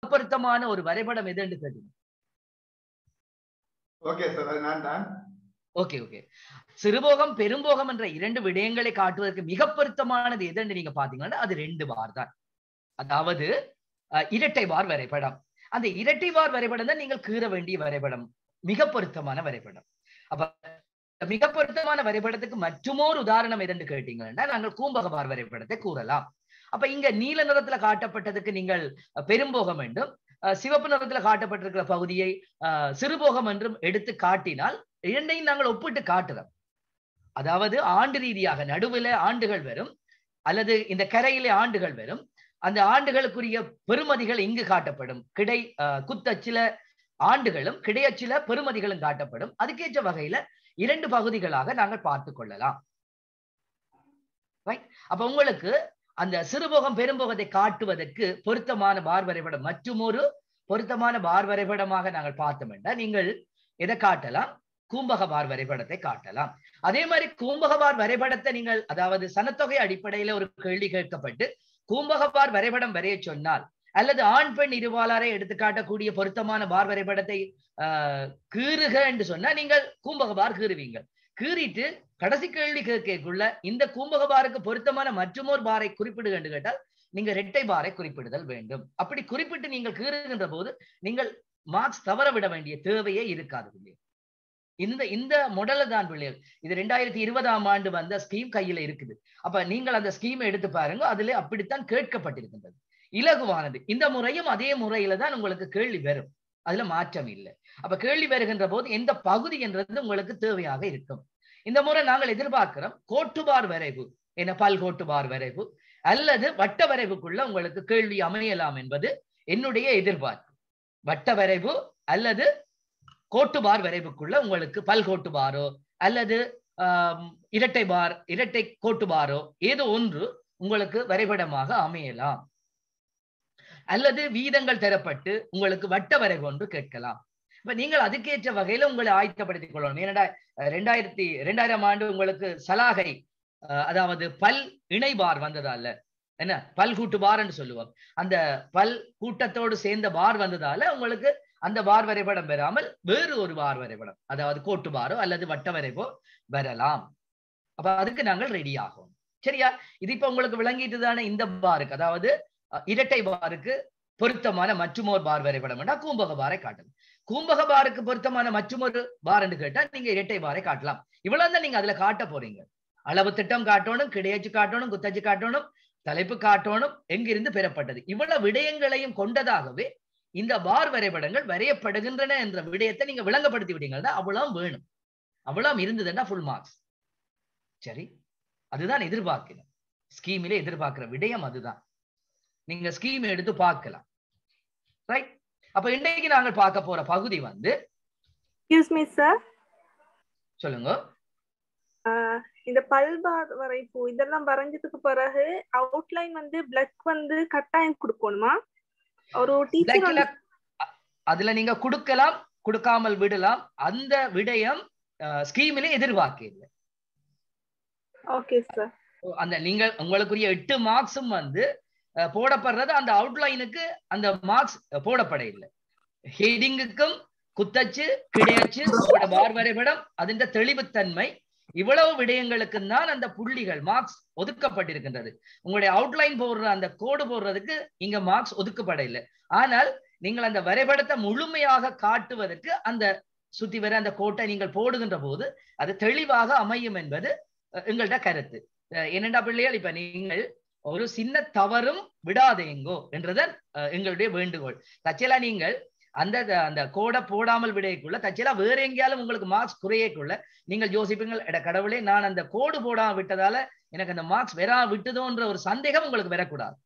பொருத்தமான ஒரு வரைபடம் எதுன்னு தெரியும் ஓகே சார் நான் தான் ஓகே ஓகே சிறுபோகம் பெரும்போகம் என்ற இரண்டு விடயங்களை காட்டுவதற்கு மிக பொருத்தமானது எதுன்னு நீங்க பாத்தீங்கன்னா அது ரெண்டு பார் தான் அதாவது அஹ், இரட்டை பார் வரைபடம் அந்த இரட்டை பார் வரைபடம் தான் நீங்கள் கீற வேண்டிய வரைபடம் மிக பொருத்தமான வரைபடம் அப்ப மிக பொருத்தமான வரைபடத்துக்கு மற்றுமோர் உதாரணம் எதுன்னு கேட்டீங்கன்னா நாங்கள் கூம்பக பார் வரைபடத்தை கூறலாம் அப்ப இங்க நீல நிறத்துல காட்டப்பட்டதுக்கு நீங்கள் அஹ், பெரும்போகம் என்றும் அஹ், சிவப்பு நிறத்துல காட்டப்பட்டிருக்கிற பகுதியை அஹ், சிறுபோகம் என்றும் எடுத்து காட்டினால் இரண்டையும் நாங்கள் ஒப்பிட்டு காட்டுறோம் அதாவது ஆண்டு ரீதியாக நடுவுல ஆண்டுகள் வரும் அல்லது இந்த கரையிலே ஆண்டுகள் வரும் அந்த ஆண்டுகளுக்குரிய பெறுமதிகள் இங்கு காட்டப்படும் கிடை அஹ், குத்தச்சில ஆண்டுகளும் கிடையச்சில பெறுமதிகளும் காட்டப்படும் அதுக்கேற்ற வகையில இரண்டு பகுதிகளாக நாங்கள் பார்த்து கொள்ளலாம் ரைட் அப்ப உங்களுக்கு அந்த சிறுபோகம் பெரும்போகத்தை காட்டுவதற்கு பொருத்தமான பார் வரைபடம் மற்றும் ஒரு பொருத்தமான பார் வரைபடமாக நாங்கள் பார்த்தோம் என்றால் நீங்கள் எதை காட்டலாம் கூம்பக பார் வரைபடத்தை காட்டலாம் அதே மாதிரி கூம்பக பார் வரைபடத்தை நீங்கள் அதாவது சனத்தொகை அடிப்படையில ஒரு கேள்வி கேட்கப்பட்டு கூம்பக பார் வரைபடம் வரைய சொன்னால் அல்லது ஆண் பெண் இருபாலாரை எடுத்து காட்டக்கூடிய பொருத்தமான பார் வரைபடத்தை ஆஹ் கீறுக என்று சொன்னா நீங்கள் கூம்பக பார் கீறுவீங்க கீறிட்டு கடைசி கேள்வி கேட்கக்குள்ள இந்த கூம்பக பாருக்கு பொருத்தமான மற்றுமோர் பாரை குறிப்பிடுக என்று கேட்டால் நீங்க இரட்டை பாரை குறிப்பிடுதல் வேண்டும் அப்படி குறிப்பிட்டு நீங்கள் கீறுகின்ற போது நீங்கள் மார்க்ஸ் தவற விட வேண்டிய தேவையே இருக்காது பிள்ளைகள் இந்த இந்த மொடல தான் பிள்ளைகள் இது ரெண்டாயிரத்தி இருபதாம் ஆண்டு வந்த ஸ்கீம் கையில இருக்குது அப்ப நீங்கள் அந்த ஸ்கீமை எடுத்து பாருங்க அதுல அப்படித்தான் கேட்கப்பட்டிருக்கின்றது இலகுவானது இந்த முறையும் அதே முறையில தான் உங்களுக்கு கேள்வி வரும் அதுல மாற்றம் இல்லை அப்ப கேள்வி வருகின்ற போது எந்த பகுதி என்றது உங்களுக்கு தேவையாக இருக்கும் இந்த முறை நாங்கள் எதிர்பார்க்கிறோம் கோட்டுபார் வரைவு என்ன பல்கோட்டுபார் வரைவு அல்லது வட்ட வரைவுக்குள்ள உங்களுக்கு கேள்வி அமையலாம் என்பது என்னுடைய எதிர்பார்ப்பு வட்ட வரைவு அல்லது கோட்டுபார் வரைவுக்குள்ள உங்களுக்கு பல்கோட்டுபாரோ அல்லது ஆம், இரட்டை பார் இரட்டை கோட்டுபாரோ ஏதோ ஒன்று உங்களுக்கு வரைபடமாக அமையலாம் அல்லது வீதங்கள் தரப்பட்டு உங்களுக்கு வட்ட வரைவு ஒன்று கேட்கலாம் இப்ப நீங்கள் அதுக்கேற்ற வகையில உங்களை ஆயத்தப்படுத்திக் கொள்ளணும் ஏனடா அஹ், ரெண்டாயிரத்தி ரெண்டாயிரம் ஆண்டு உங்களுக்கு சலாகை அஹ், அதாவது பல் இணைபார் வந்ததால என்ன பல் கூட்டு பார்ன்னு சொல்லுவோம் அந்த பல் கூட்டத்தோடு சேர்ந்த பார் வந்ததால உங்களுக்கு அந்த பார் வரைபடம் பெறாமல் வேறு ஒரு பார் வரைபடம் அதாவது கோட்டு பாரோ அல்லது வட்ட வரைவோ வரலாம் அப்ப அதுக்கு நாங்கள் ரெடி ஆகும் சரியா இது இப்ப உங்களுக்கு விளங்கிட்டு தானே இந்த பாருக்கு அதாவது அஹ், இரட்டை பாருக்கு பொருத்தமான மற்றுமோர் பார் வரைபடம் கூம்பக பாரை காட்டலாம் கூம்பக பாருக்கு பொருத்தமான மற்றுமொரு பார் என்று கேட்டா நீங்க இரட்டை பாரை காட்டலாம் இவ்வளவு தான் நீங்க அதுல காட்ட போறீங்க அளவு திட்டம் காட்டணும் கிடையச்சு காட்டணும் குத்தச்சு காட்டணும் தலைப்பு காட்டணும் எங்கிருந்து பெறப்பட்டது இவ்வளவு விடயங்களையும் கொண்டதாகவே இந்த பார் வரைபடங்கள் வரையப்படுகின்றன என்ற விடயத்தை நீங்க விளங்கப்படுத்தி விட்டீங்கன்னா அவ்வளவு வேணும் அவ்வளவு இருந்ததுன்னா ஃபுல் மார்க்ஸ் சரி அதுதான் எதிர்பார்க்கிறேன் ஸ்கீமிலே எதிர்பார்க்கிற விடயம் அதுதான் நீங்க ஸ்கீம் எடுத்து பார்க்கலாம் ரைட் அப்ப இன்றைக்கு நாங்கள் பார்க்க போற பகுதி வந்து எக்ஸ்கியூஸ் மீ சார் சொல்லுங்க இந்த பல்பார் வரைப்பு இதெல்லாம் வரைஞ்சதுக்கு பிறகு அவுட்லைன் வந்து பிளக் வந்து கட்டாயம் கொடுக்கணுமா ஒரு டீச்சர் Blackல அ- அதுல நீங்க கொடுக்கலாம் கொடுக்காமல் விடலாம் அந்த விடயம் ஸ்கீமிலே எதிர்பார்க்கல ஓகே சார் அந்த நீங்க உங்களுக்குரிய எட்டு மார்க்ஸும் வந்து அஹ், போடப்படுறது அந்த அவுட்லைனுக்கு அந்த மார்க்ஸ் போடப்பட இல்லை ஹெடிங்குக்கும் குத்தச்சு கிடையச்சு உங்களோட பார் வரைபடம் அதிന്റെ தெளிவுத்தன்மை இவ்வளவு விடயங்களுக்கு தான் அந்த புள்ளிகள் மார்க்ஸ் ஒதுக்கப்பட்டிருக்கின்றது உங்களுடைய அவுட்லைன் போடுற அந்த கோடு போடுறதுக்கு இங்க மார்க்ஸ் ஒதுக்கப்பட இல்லை ஆனால் நீங்கள் அந்த வரைபடத்தை முழுமையாக காட்டுவதற்கு அந்த சுத்தி வர அந்த கோட்டை நீங்கள் போடுகின்ற போது அது தெளிவாக அமையும் என்பது அஹ், எங்கள்ட்ட கருத்து அஹ், என்னடா பிள்ளைகள் இப்ப நீங்கள் ஒரு சின்ன தவறும் விடாதேங்கோ என்றுதான் அஹ், எங்களுடைய வேண்டுகோள் தச்சலா நீங்கள் அந்த அந்த கோடை போடாமல் விடையக்குள்ள தச்சலா வேற எங்கேயாலும் உங்களுக்கு மார்க்ஸ் குறையக்குள்ள நீங்கள் யோசிப்பீங்கள் எட கடவுளே நான் அந்த கோடு போடாம விட்டதால எனக்கு அந்த மார்க்ஸ் வெறா விட்டதோன்ற ஒரு சந்தேகம் உங்களுக்கு வரக்கூடாது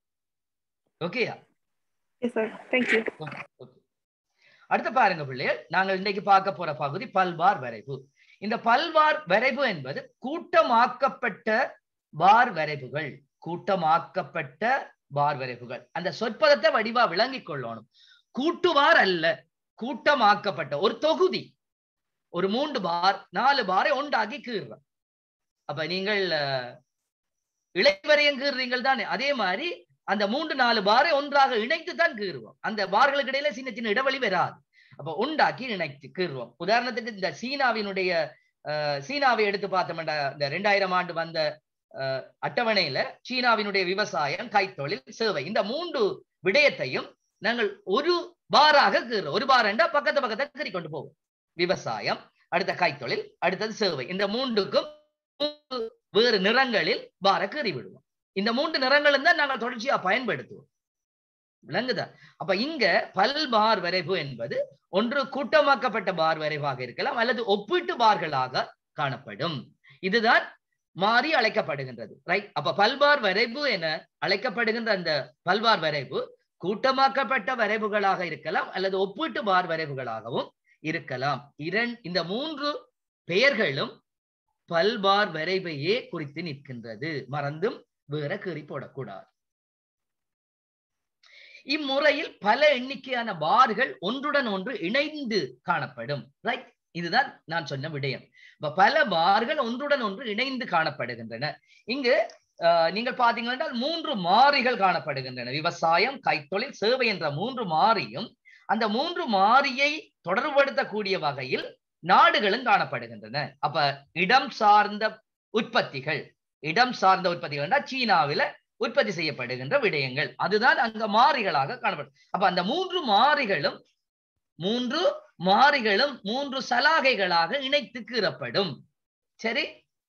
ஓகேயா எஸ் சார் தேங்க்யூ Okay. அடுத்து பாருங்க பிள்ளைகள் நாங்கள் இன்னைக்கு பார்க்க போற பகுதி பல்வார் வரைவு இந்த பல்வார் வரைவு என்பது கூட்டமாக்கப்பட்ட பார் வரைவுகள் கூட்டமாக்கப்பட்ட பார் வரைவுகள் அந்த சொற்பதத்தை வடிவா விளங்கிக் கொள்ளணும் கூட்டுவார் அல்ல கூட்டமாக்கப்பட்ட ஒரு தொகுதி ஒரு மூன்று பார் நாலு பாரை உண்டாக்கி கீறுறோம் அப்ப நீங்கள் அஹ், இளைவரையும் கீறுறீங்கள் தானே அதே மாதிரி அந்த மூன்று நாலு பாரை ஒன்றாக இணைத்து தான் கீறுவோம் அந்த பார்களுக்கு இடையில சின்ன சின்ன இடைவெளி வராது அப்ப உண்டாக்கி இணைத்து கீறுவோம் உதாரணத்துக்கு இந்த சீனாவினுடைய அஹ், சீனாவை எடுத்து பார்த்தோம்னா இந்த ரெண்டாயிரம் ஆண்டு வந்த அஹ், அட்டவணையில சீனாவினுடைய விவசாயம் கைத்தொழில் சேவை இந்த மூன்று விடயத்தையும் நாங்கள் ஒரு பாராக கீறுறோம் ஒரு பாரண்டா பக்கத்து பக்கத்தை கீறி கொண்டு போவோம் விவசாயம் அடுத்த கைத்தொழில் அடுத்தது சேவை இந்த மூன்றுக்கும் மூன்று வேறு நிறங்களில் பார கீறி விடுவோம் இந்த மூன்று நிறங்களும் தான் நாங்கள் தொடர்ச்சியா பயன்படுத்துவோம் விளங்குதா அப்ப இங்க பல்பார் வரைவு என்பது ஒன்று கூட்டமாக்கப்பட்ட பார் வரைவாக இருக்கலாம் அல்லது ஒப்பீட்டு பார்களாக காணப்படும் இதுதான் மாறி அழைக்கப்படுகின்றது ரைட் அப்ப பல்பார் வரைவு என அழைக்கப்படுகின்ற அந்த பல்பார் வரைவு கூட்டமாக்கப்பட்ட வரைவுகளாக இருக்கலாம் அல்லது ஒப்பீட்டு பார் வரைவுகளாகவும் இருக்கலாம் இரண் இந்த மூன்று பெயர்களும் பல்பார் வரைவையே குறித்து நிற்கின்றது மறந்தும் வேற கீறி போடக்கூடாது இம்முறையில் பல எண்ணிக்கையான பார்கள் ஒன்றுடன் ஒன்று இணைந்து காணப்படும் ரைட் இதுதான் நான் சொன்ன விடயம் இப்ப பல பார்கள் ஒன்றுடன் ஒன்று இணைந்து காணப்படுகின்றன இங்கு அஹ், நீங்கள் பாத்தீங்கன்னா மூன்று மாறிகள் காணப்படுகின்றன விவசாயம் கைத்தொழில் சேவை என்ற மூன்று மாறியும் அந்த மூன்று மாறியை தொடர்படுத்தக்கூடிய வகையில் நாடுகளும் காணப்படுகின்றன அப்ப இடம் சார்ந்த உற்பத்திகள் இடம் சார்ந்த உற்பத்திகள் என்றால் சீனாவில உற்பத்தி செய்யப்படுகின்ற விடயங்கள் அதுதான் அங்க மாறிகளாக காணப்படும் அப்ப அந்த மூன்று மாறிகளும் மூன்று மாறிகளும் மூன்று சலாகைகளாக இணைத்து கீறப்படும் சரி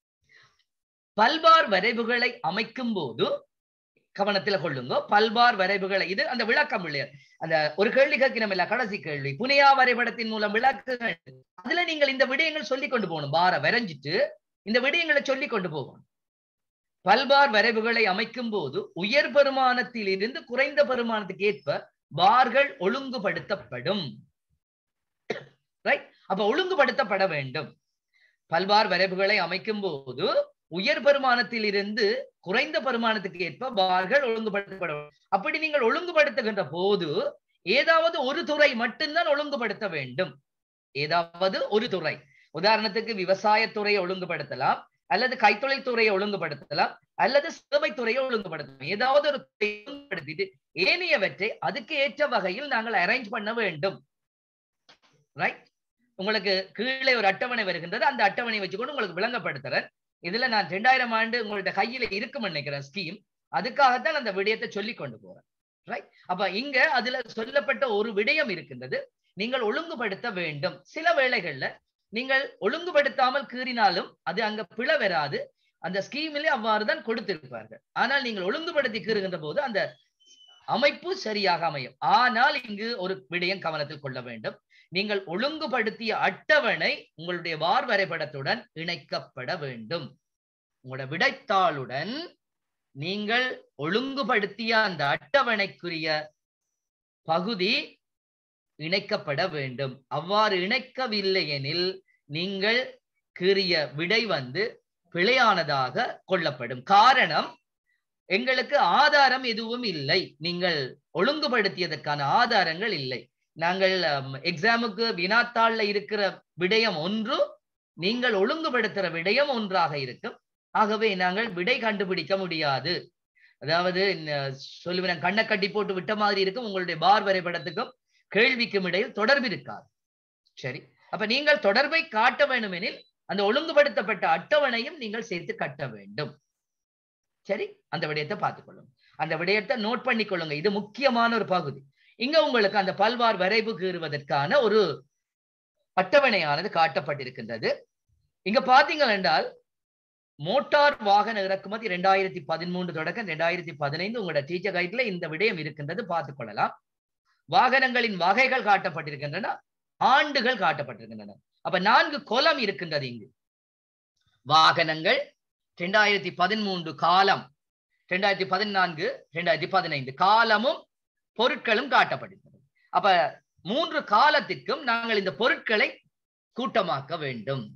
பல்பார் வரைவுகளை அமைக்கும் போது கவனத்துல கொள்ளுங்க பல்பார் வரைவுகளை இது அந்த விளக்கம் இல்லையா அந்த ஒரு கேள்வி கேட்கிறோம் இல்ல கடைசி கேள்வி புனியா வரைபடத்தின் மூலம் விளக்குங்கள் அதுல நீங்கள் இந்த விடயங்கள் சொல்லி கொண்டு போகணும் பார வரைஞ்சிட்டு இந்த விடயங்களை சொல்லி கொண்டு போகணும் பல்பார் வரைவுகளை அமைக்கும் போது உயர் பெருமானத்தில் இருந்து குறைந்த பெருமானத்துக்கு ஏற்ப பார்கள் ஒழுங்குபடுத்தப்படும் ரைட் அப்ப ஒழுங்குபடுத்தப்பட வேண்டும் பல்பார் வரைவுகளை அமைக்கும் போது உயர் பெருமானத்தில் இருந்து குறைந்த பெருமானத்துக்கு ஏற்ப பார்கள் ஒழுங்குபடுத்தப்பட வேண்டும். அப்படி நீங்கள் ஒழுங்குபடுத்துகின்ற போது ஏதாவது ஒரு துறை மட்டும்தான் ஒழுங்குபடுத்த வேண்டும் ஏதாவது ஒரு துறை உதாரணத்துக்கு விவசாயத்துறையை ஒழுங்குபடுத்தலாம் அல்லது கைத்தொழில் துறையை ஒழுங்குபடுத்தலாம் அல்லது சேவை துறையை ஒழுங்குபடுத்தலாம் ஏதாவது ஒரு துறையை ஒழுங்குபடுத்திட்டு ஏனையவற்றை அதுக்கு ஏற்ற வகையில் நாங்கள் அரேஞ்ச் பண்ண வேண்டும் ரைட் உங்களுக்கு கீழே ஒரு அட்டவணை வருகின்றது அந்த அட்டவணை வச்சுக்கொண்டு உங்களுக்கு விளங்கப்படுத்துறேன் இதுல நான் ரெண்டாயிரம் ஆண்டு உங்களோட கையில இருக்கும்னு நினைக்கிறேன் ஸ்கீம் அதுக்காகத்தான் அந்த விடயத்தை சொல்லி கொண்டு போறேன் ரைட் அப்ப இங்க அதுல சொல்லப்பட்ட ஒரு விடயம் இருக்கின்றது நீங்கள் ஒழுங்குபடுத்த வேண்டும் சில வேளைகள்ல நீங்கள் ஒழுங்குபடுத்தாமல் கீறினாலும் அது அங்க பிழ வராது அந்த ஸ்கீமிலே அவ்வாறுதான் கொடுத்திருப்பார்கள் ஆனால் நீங்கள் ஒழுங்குபடுத்தி கீறுகின்ற போது அந்த அமைப்பு சரியாக அமையும் ஆனால் இங்கு ஒரு விடயம் கவனத்தில் கொள்ள வேண்டும் நீங்கள் ஒழுங்குபடுத்திய அட்டவணை உங்களுடைய வார் வரைபடத்துடன் இணைக்கப்பட வேண்டும் உங்களோட விடைத்தாளுடன் நீங்கள் ஒழுங்குபடுத்திய அந்த அட்டவணைக்குரிய பகுதி இணைக்கப்பட வேண்டும் அவ்வாறு இணைக்கவில்லை எனில் நீங்கள் கீறிய விடை வந்து பிழையானதாக கொள்ளப்படும் காரணம் எங்களுக்கு ஆதாரம் எதுவும் இல்லை நீங்கள் ஒழுங்குபடுத்தியதற்கான ஆதாரங்கள் இல்லை நாங்கள் எக்ஸாமுக்கு வினாத்தாள்ல இருக்கிற விடயம் ஒன்று நீங்கள் ஒழுங்குபடுத்துற விடயம் ஒன்றாக இருக்கும் ஆகவே நாங்கள் விடை கண்டுபிடிக்க முடியாது அதாவது சொல்லுவேன் கண்ணை கட்டி போட்டு விட்ட மாதிரி இருக்கும் உங்களுடைய பார் வரைபடத்துக்கும் கேள்விக்கும் இடையில் தொடர்பு இருக்காது சரி அப்ப நீங்கள் தொடர்பை காட்ட வேண்டுமெனில் அந்த ஒழுங்குபடுத்தப்பட்ட அட்டவணையும் நீங்கள் சேர்த்து கட்ட வேண்டும் சரி அந்த விடயத்தை பார்த்துக்கொள்ளுங்க அந்த விடயத்தை நோட் பண்ணிக்கொள்ளுங்க இது முக்கியமான ஒரு பகுதி இங்க உங்களுக்கு அந்த பல்வார் வரைவு கீறுவதற்கான ஒரு அட்டவணையானது காட்டப்பட்டிருக்கின்றது இங்க பாத்தீங்கள் என்றால் மோட்டார் வாகன இறக்குமதி இரண்டாயிரத்தி பதிமூன்று தொடக்கம் இரண்டாயிரத்தி பதினைந்து உங்களோட டீச்சர் கைட்ல இந்த விடயம் இருக்கின்றது பார்த்துக் கொள்ளலாம் வாகனங்களின் வகைகள் காட்டப்பட்டிருக்கின்றன ஆண்டுகள் காட்டப்பட்டிருக்கின்றன அப்ப நான்கு கொலம் இருக்கின்றது இங்கு வாகனங்கள் இரண்டாயிரத்தி பதிமூன்று காலம் இரண்டாயிரத்தி பதினான்கு இரண்டாயிரத்தி பதினைந்து காலமும் பொருட்களும் காட்டப்பட்டிருக்கிறது அப்ப மூன்று காலத்திற்கும் நாங்கள் இந்த பொருட்களை கூட்டமாக்க வேண்டும்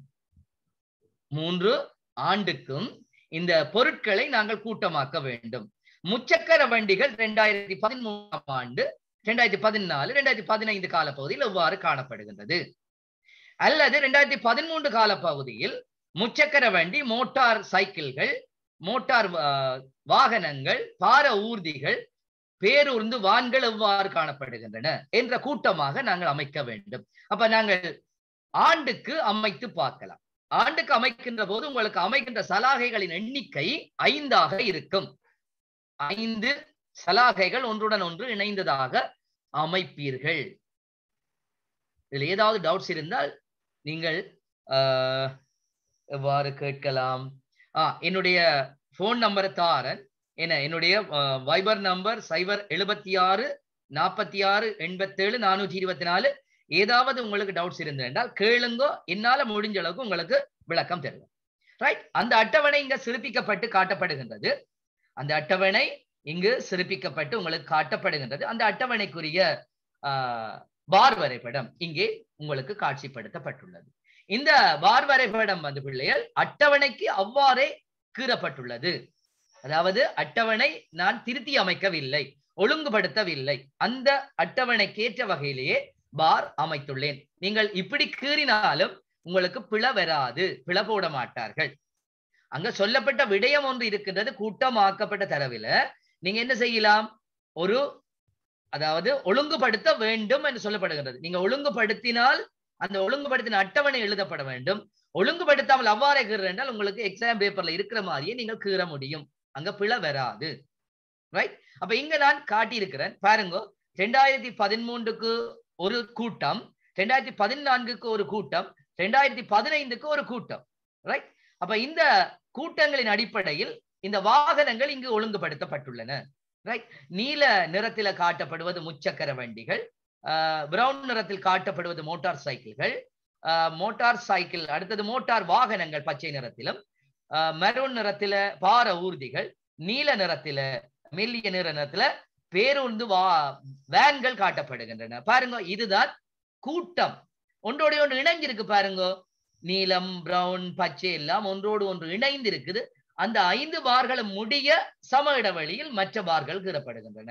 மூன்று ஆண்டுக்கும் இந்த பொருட்களை நாங்கள் கூட்டமாக்க வேண்டும் முச்சக்கர வண்டிகள் இரண்டாயிரத்தி பதிமூணாம் ஆண்டு இரண்டாயிரத்தி பதினாலு இரண்டாயிரத்தி பதினைந்து கால பகுதியில் எவ்வாறு காணப்படுகின்றது அல்லது இரண்டாயிரத்தி பதிமூன்று கால பகுதியில் முச்சக்கர வண்டி மோட்டார் சைக்கிள்கள் மோட்டார் வாகனங்கள் பார ஊர்திகள் பேரூர்ந்து வான்கள் எவ்வாறு காணப்படுகின்றன என்ற கூட்டமாக நாங்கள் அமைக்க வேண்டும் அப்ப நாங்கள் ஆண்டுக்கு அமைத்து பார்க்கலாம் ஆண்டுக்கு அமைக்கின்ற போது உங்களுக்கு அமைக்கின்ற சலாகைகளின் எண்ணிக்கை ஐந்தாக இருக்கும் ஐந்து சலாகைகள் ஒன்றுடன் ஒன்று இணைந்ததாக அமைப்பீர்கள் இதில் ஏதாவது டவுட்ஸ் இருந்தால் நீங்கள் ஆஹ், எவ்வாறு கேட்கலாம் ஆ என்னுடைய ஃபோன் நம்பரை தாரன் என்ன என்னுடைய வைபர் நம்பர் சைபர் எழுபத்தி ஆறு நாற்பத்தி ஆறு எண்பத்தேழு நானூற்றி இருபத்தி நாலு ஏதாவது உங்களுக்கு டவுட்ஸ் இருந்து என்றால் கேளுங்கோ என்னால முடிஞ்ச அளவுக்கு உங்களுக்கு விளக்கம் தருவேன் ரைட் அந்த அட்டவணை இங்க சிறப்பிக்கப்பட்டு காட்டப்படுகின்றது அந்த அட்டவணை இங்கு சிறப்பிக்கப்பட்டு உங்களுக்கு காட்டப்படுகின்றது அந்த அட்டவணைக்குரிய ஆஹ், பார் வரைபடம் இங்கே உங்களுக்கு காட்சிப்படுத்தப்பட்டுள்ளது இந்த பார் வரைபடம் வந்து பிள்ளைகள் அட்டவணைக்கு அவ்வாறே கீறப்பட்டுள்ளது அதாவது அட்டவணை நான் திருத்தி அமைக்கவில்லை ஒழுங்குபடுத்தவில்லை அந்த அட்டவணைக்கேற்ற வகையிலேயே பார் அமைத்துள்ளேன் நீங்கள் இப்படி கீறினாலும் உங்களுக்கு பிழ வராது பிழ போட மாட்டார்கள் அங்க சொல்லப்பட்ட விடயம் ஒன்று இருக்கின்றது கூட்டமாக்கப்பட்ட தரவில நீங்க என்ன செய்யலாம் ஒரு அதாவது ஒழுங்குபடுத்த வேண்டும் என்று சொல்லப்படுகின்றது நீங்க ஒழுங்குபடுத்தினால் அந்த ஒழுங்குபடுத்தின அட்டவணை எழுதப்பட வேண்டும் ஒழுங்குபடுத்தாமல் அவ்வாறே கீற என்றால் உங்களுக்கு எக்ஸாம் பேப்பர்ல இருக்கிற மாதிரியே நீங்கள் கீற முடியும் அங்க பிழை வராது ரைட் அப்ப இங்க நான் காட்டியிருக்கிறேன் பாருங்க ரெண்டாயிரத்தி பதிமூன்றுக்கு ஒரு கூட்டம் ரெண்டாயிரத்தி பதினான்குக்கு ஒரு கூட்டம் ரெண்டாயிரத்தி பதினைந்துக்கு ஒரு கூட்டம் ரைட் அப்ப இந்த கூட்டங்களின் அடிப்படையில் இந்த வாகனங்கள் இங்கு ஒழுங்குபடுத்தப்பட்டுள்ளன ரைட் நீல நிறத்தில காட்டப்படுவது முச்சக்கர வண்டிகள் பிரவுன் நிறத்தில் காட்டப்படுவது மோட்டார் சைக்கிள்கள் மோட்டார் சைக்கிள் அடுத்தது மோட்டார் வாகனங்கள் பச்சை நிறத்திலும் மெரூன் நிறத்தில பார ஊர்திகள் நீல நிறத்தில மெல்லிய நிற நிறத்துல பேருந்து வா வேன்கள் காட்டப்படுகின்றன பாருங்க இதுதான் கூட்டம் ஒன்றோட ஒன்று இணைஞ்சிருக்கு பாருங்க நீலம் பிரவுன் பச்சை எல்லாம் ஒன்றோடு ஒன்று இணைந்து இருக்குது அந்த ஐந்து பார்களும் முடிய சம இடைவெளியில் மற்ற பார்கள் கீறப்படுகின்றன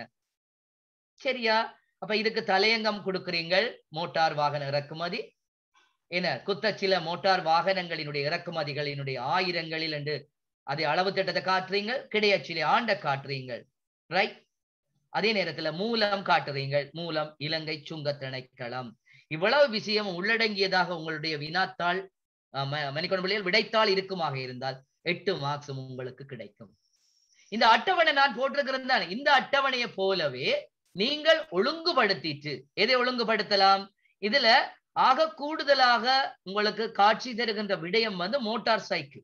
சரியா அப்ப இதுக்கு தலையங்கம் கொடுக்குறீங்கள் மோட்டார் வாகன இறக்குமதி என்ன குத்தச்சில மோட்டார் வாகனங்களினுடைய இறக்குமதிகளினுடைய ஆயிரங்களில் என்று அதை அளவு திட்டத்தை காட்டுறீங்க கிடையச்சிலே ஆண்ட காட்டுறீங்கள் ரைட் அதே நேரத்துல மூலம் காட்டுறீங்கள் மூலம் இலங்கை சுங்க திணைக்களம் இவ்வளவு விஷயம் உள்ளடங்கியதாக உங்களுடைய வினாத்தாள் மணிக்கொண்டு விடைத்தாள் இருக்குமாக இருந்தால் எட்டு மார்க்ஸும் உங்களுக்கு கிடைக்கும் இந்த அட்டவணை நான் போட்டிருக்கிறேன் தான் இந்த அட்டவணையை போலவே நீங்கள் ஒழுங்குபடுத்திட்டு எதை ஒழுங்குபடுத்தலாம் இதுல ஆக கூடுதலாக உங்களுக்கு காட்சி தருகின்ற விடயம் வந்து மோட்டார் சைக்கிள்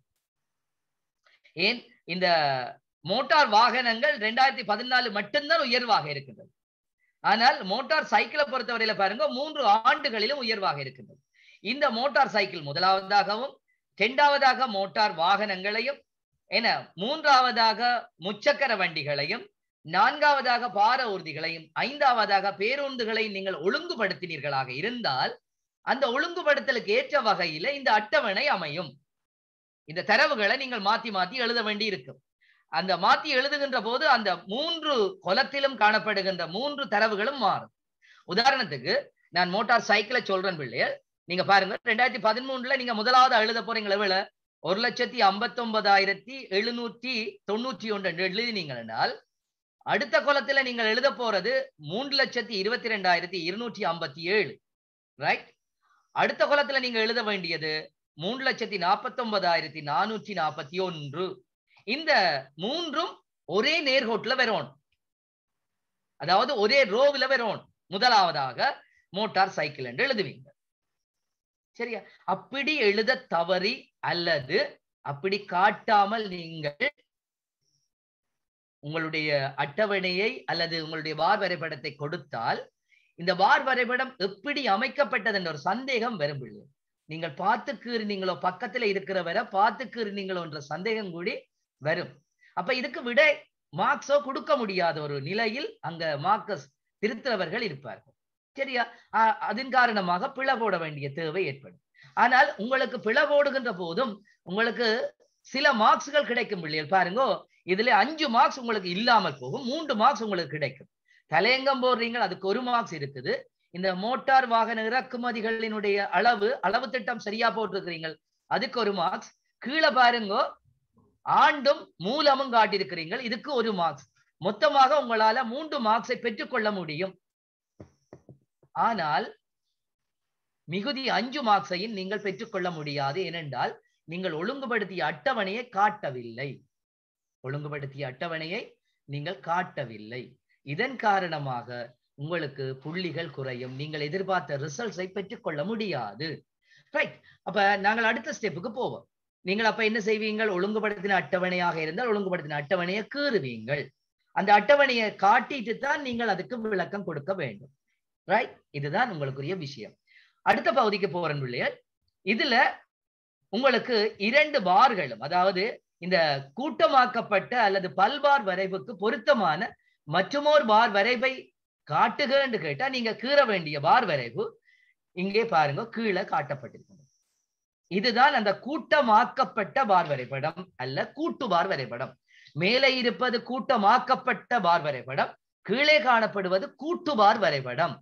ஏன் இந்த மோட்டார் வாகனங்கள் ரெண்டாயிரத்தி பதினாலு மட்டும்தான் உயர்வாக இருக்கின்றது ஆனால் மோட்டார் சைக்கிளை பொறுத்தவரையில பாருங்க மூன்று ஆண்டுகளிலும் உயர்வாக இருக்கின்றது இந்த மோட்டார் சைக்கிள் முதலாவதாகவும் இரண்டாவதாக மோட்டார் வாகனங்களையும் என மூன்றாவதாக முச்சக்கர வண்டிகளையும் நான்காவதாக பார ஊர்திகளையும் ஐந்தாவதாக பேருந்துகளையும் நீங்கள் ஒழுங்குபடுத்தினீர்களாக இருந்தால் அந்த ஒழுங்குபடுத்தலுக்கு ஏற்ற வகையில இந்த அட்டவணை அமையும் இந்த தரவுகளை நீங்கள் மாத்தி மாத்தி எழுத வேண்டி இருக்கும் அந்த மாத்தி எழுதுகின்ற போது அந்த மூன்று கொலத்திலும் காணப்படுகின்ற மூன்று தரவுகளும் மாறும் உதாரணத்துக்கு நான் மோட்டார் சைக்கிளை சொல்றேன் பிள்ளைகள் நீங்க பாருங்க ரெண்டாயிரத்தி பதிமூணுல நீங்க முதலாவது எழுத போறீங்க எவ்வளவு ஒரு லட்சத்தி ஐம்பத்தி ஒன்பதாயிரத்தி எழுநூற்றி தொண்ணூற்றி ஒன்று என்று எழுதினீங்கள் என்றால் அடுத்த குலத்துல நீங்கள் எழுத போறது மூன்று லட்சத்தி இருபத்தி ரெண்டாயிரத்தி இருநூற்றி ஐம்பத்தி ஏழு ரைட் அடுத்த குலத்துல நீங்க எழுத வேண்டியது மூன்று லட்சத்தி நாற்பத்தி ஒன்பதாயிரத்தி நானூற்றி நாற்பத்தி ஒன்று இந்த மூன்றும் ஒரே நேர்கோட்டுல வரணும் அதாவது ஒரே ரோவில் வரணும் முதலாவதாக மோட்டார் சைக்கிள் என்று எழுதுவீங்க சரியா அப்படி எழுத தவறி அல்லது அப்படி காட்டாமல் நீங்கள் உங்களுடைய அட்டவணையை அல்லது உங்களுடைய வார் வரைபடத்தை கொடுத்தால் இந்த வார் வரைபடம் எப்படி அமைக்கப்பட்டது என்ற ஒரு சந்தேகம் விரும்புள்ளது நீங்கள் பார்த்து கீறினீங்களோ பக்கத்துல இருக்கிறவரை பார்த்து கீறினீங்களோ என்ற சந்தேகம் கூடி வரும் அப்ப இதுக்கு விட மார்க்ஸோ கொடுக்க முடியாத ஒரு நிலையில் அங்க மார்க்கஸ் திருத்துறவர்கள் இருப்பார்கள் சரியா அதன் காரணமாக பிழ போட வேண்டிய தேவை ஏற்படும் ஆனால் உங்களுக்கு பிழ போடுகின்ற போதும் உங்களுக்கு சில மார்க்ஸ்கள் கிடைக்கும் பிள்ளைகள் பாருங்க இதுல அஞ்சு மார்க்ஸ் உங்களுக்கு இல்லாமல் போகும் மூன்று மார்க்ஸ் உங்களுக்கு கிடைக்கும் தலையங்கம் போடுறீங்க அதுக்கு ஒரு மார்க்ஸ் இருக்குது இந்த மோட்டார் வாகன இறக்குமதிகளினுடைய அளவு அளவு திட்டம் சரியா போட்டிருக்கிறீங்க அதுக்கு ஒரு மார்க்ஸ் கீழே பாருங்க ஆண்டும் மூலமும் காட்டியிருக்கிறீங்க இதுக்கு ஒரு மார்க்ஸ் மொத்தமாக உங்களால மூன்று மார்க்ஸை பெற்றுக்கொள்ள முடியும் ஆனால் மிகுதி அஞ்சு மார்க்ஸையும் நீங்கள் பெற்றுக்கொள்ள முடியாது ஏனென்றால் நீங்கள் ஒழுங்குபடுத்திய அட்டவணையை காட்டவில்லை ஒழுங்குபடுத்திய அட்டவணையை நீங்கள் காட்டவில்லை இதன் காரணமாக உங்களுக்கு புள்ளிகள் குறையும் நீங்கள் எதிர்பார்த்த ரிசல்ட்ஸை பெற்றுக்கொள்ள முடியாது ரைட் அப்ப நாங்கள் அடுத்த ஸ்டெப்புக்கு போவோம் நீங்கள் அப்ப என்ன செய்வீங்கள் ஒழுங்குபடுத்தின அட்டவணையாக இருந்தால் ஒழுங்குபடுத்தின அட்டவணையை கீறுவீங்கள் அந்த அட்டவணையை காட்டிட்டு தான் நீங்கள் அதுக்கு விளக்கம் கொடுக்க வேண்டும் ரைட் இதுதான் உங்களுக்குரிய விஷயம் அடுத்த பகுதிக்கு போறேன் பிள்ளையர் இதுல உங்களுக்கு இரண்டு பார்களும் அதாவது இந்த கூட்டமாக்கப்பட்ட அல்லது பல்பார் வரைவுக்கு பொருத்தமான மற்றுமோர் பார் வரைவை காட்டுகன்னு கேட்டா நீங்க கீற வேண்டிய பார் வரைவு இங்கே பாருங்க கீழே காட்டப்பட்டிருக்கிறது இதுதான் அந்த கூட்டமாக்கப்பட்ட பார் வரைபடம் அல்ல கூட்டு பார் வரைபடம் மேலே இருப்பது கூட்டமாக்கப்பட்ட பார் வரைபடம் கீழே காணப்படுவது கூட்டு பார் வரைபடம்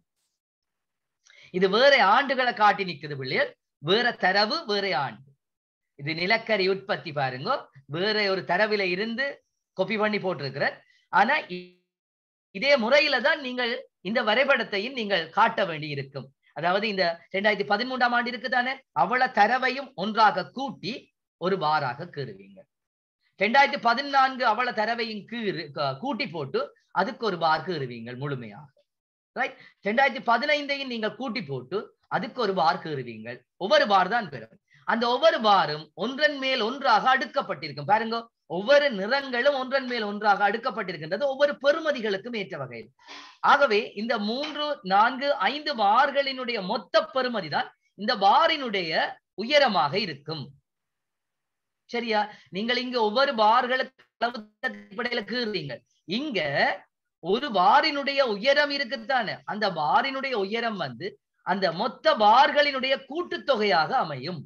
இது வேற ஆண்டுகளை காட்டி நிக்குது பிள்ளையர் வேற தரவு வேற ஆண்டு இது நிலக்கரி உற்பத்தி பாருங்க வேற ஒரு தரவில இருந்து கொப்பி பண்ணி போட்டிருக்கிற ஆனா இதே முறையில தான் நீங்கள் இந்த வரைபடத்தையும் நீங்கள் காட்ட வேண்டி இருக்கும் அதாவது இந்த ரெண்டாயிரத்தி பதிமூன்றாம் ஆண்டு இருக்குதானே அவள தரவையும் ஒன்றாக கூட்டி ஒரு பாராக கீறுவீங்க ரெண்டாயிரத்தி பதினான்கு அவள தரவையும் கீறு கூட்டி போட்டு அதுக்கு ஒரு பார் கீறுவீங்கள் முழுமையாக ரைட் ரெண்டாயிரத்தி பதினைந்தையும் நீங்கள் கூட்டி போட்டு அதுக்கு ஒரு பார் கீறுவீங்கள் ஒவ்வொரு பார் தான் பெறும் அந்த ஒவ்வொரு பாரும் ஒன்றன் மேல் ஒன்றாக அடுக்கப்பட்டிருக்கும் பாருங்க ஒவ்வொரு நிறங்களும் ஒன்றன் மேல் ஒன்றாக அடுக்கப்பட்டிருக்கின்றது ஒவ்வொரு பெறுமதிகளுக்கும் ஏற்ற வகையில் ஆகவே இந்த மூன்று நான்கு ஐந்து பார்களினுடைய மொத்த பெறுமதி தான் இந்த பாரினுடைய உயரமாக இருக்கும் சரியா நீங்கள் இங்க ஒவ்வொரு பார்களுக்கு அடிப்படையில கீறுறீங்க இங்க ஒரு பாரினுடைய உயரம் இருக்குத்தானே அந்த பாரினுடைய உயரம் வந்து அந்த மொத்த பார்களினுடைய கூட்டுத்தொகையாக அமையும்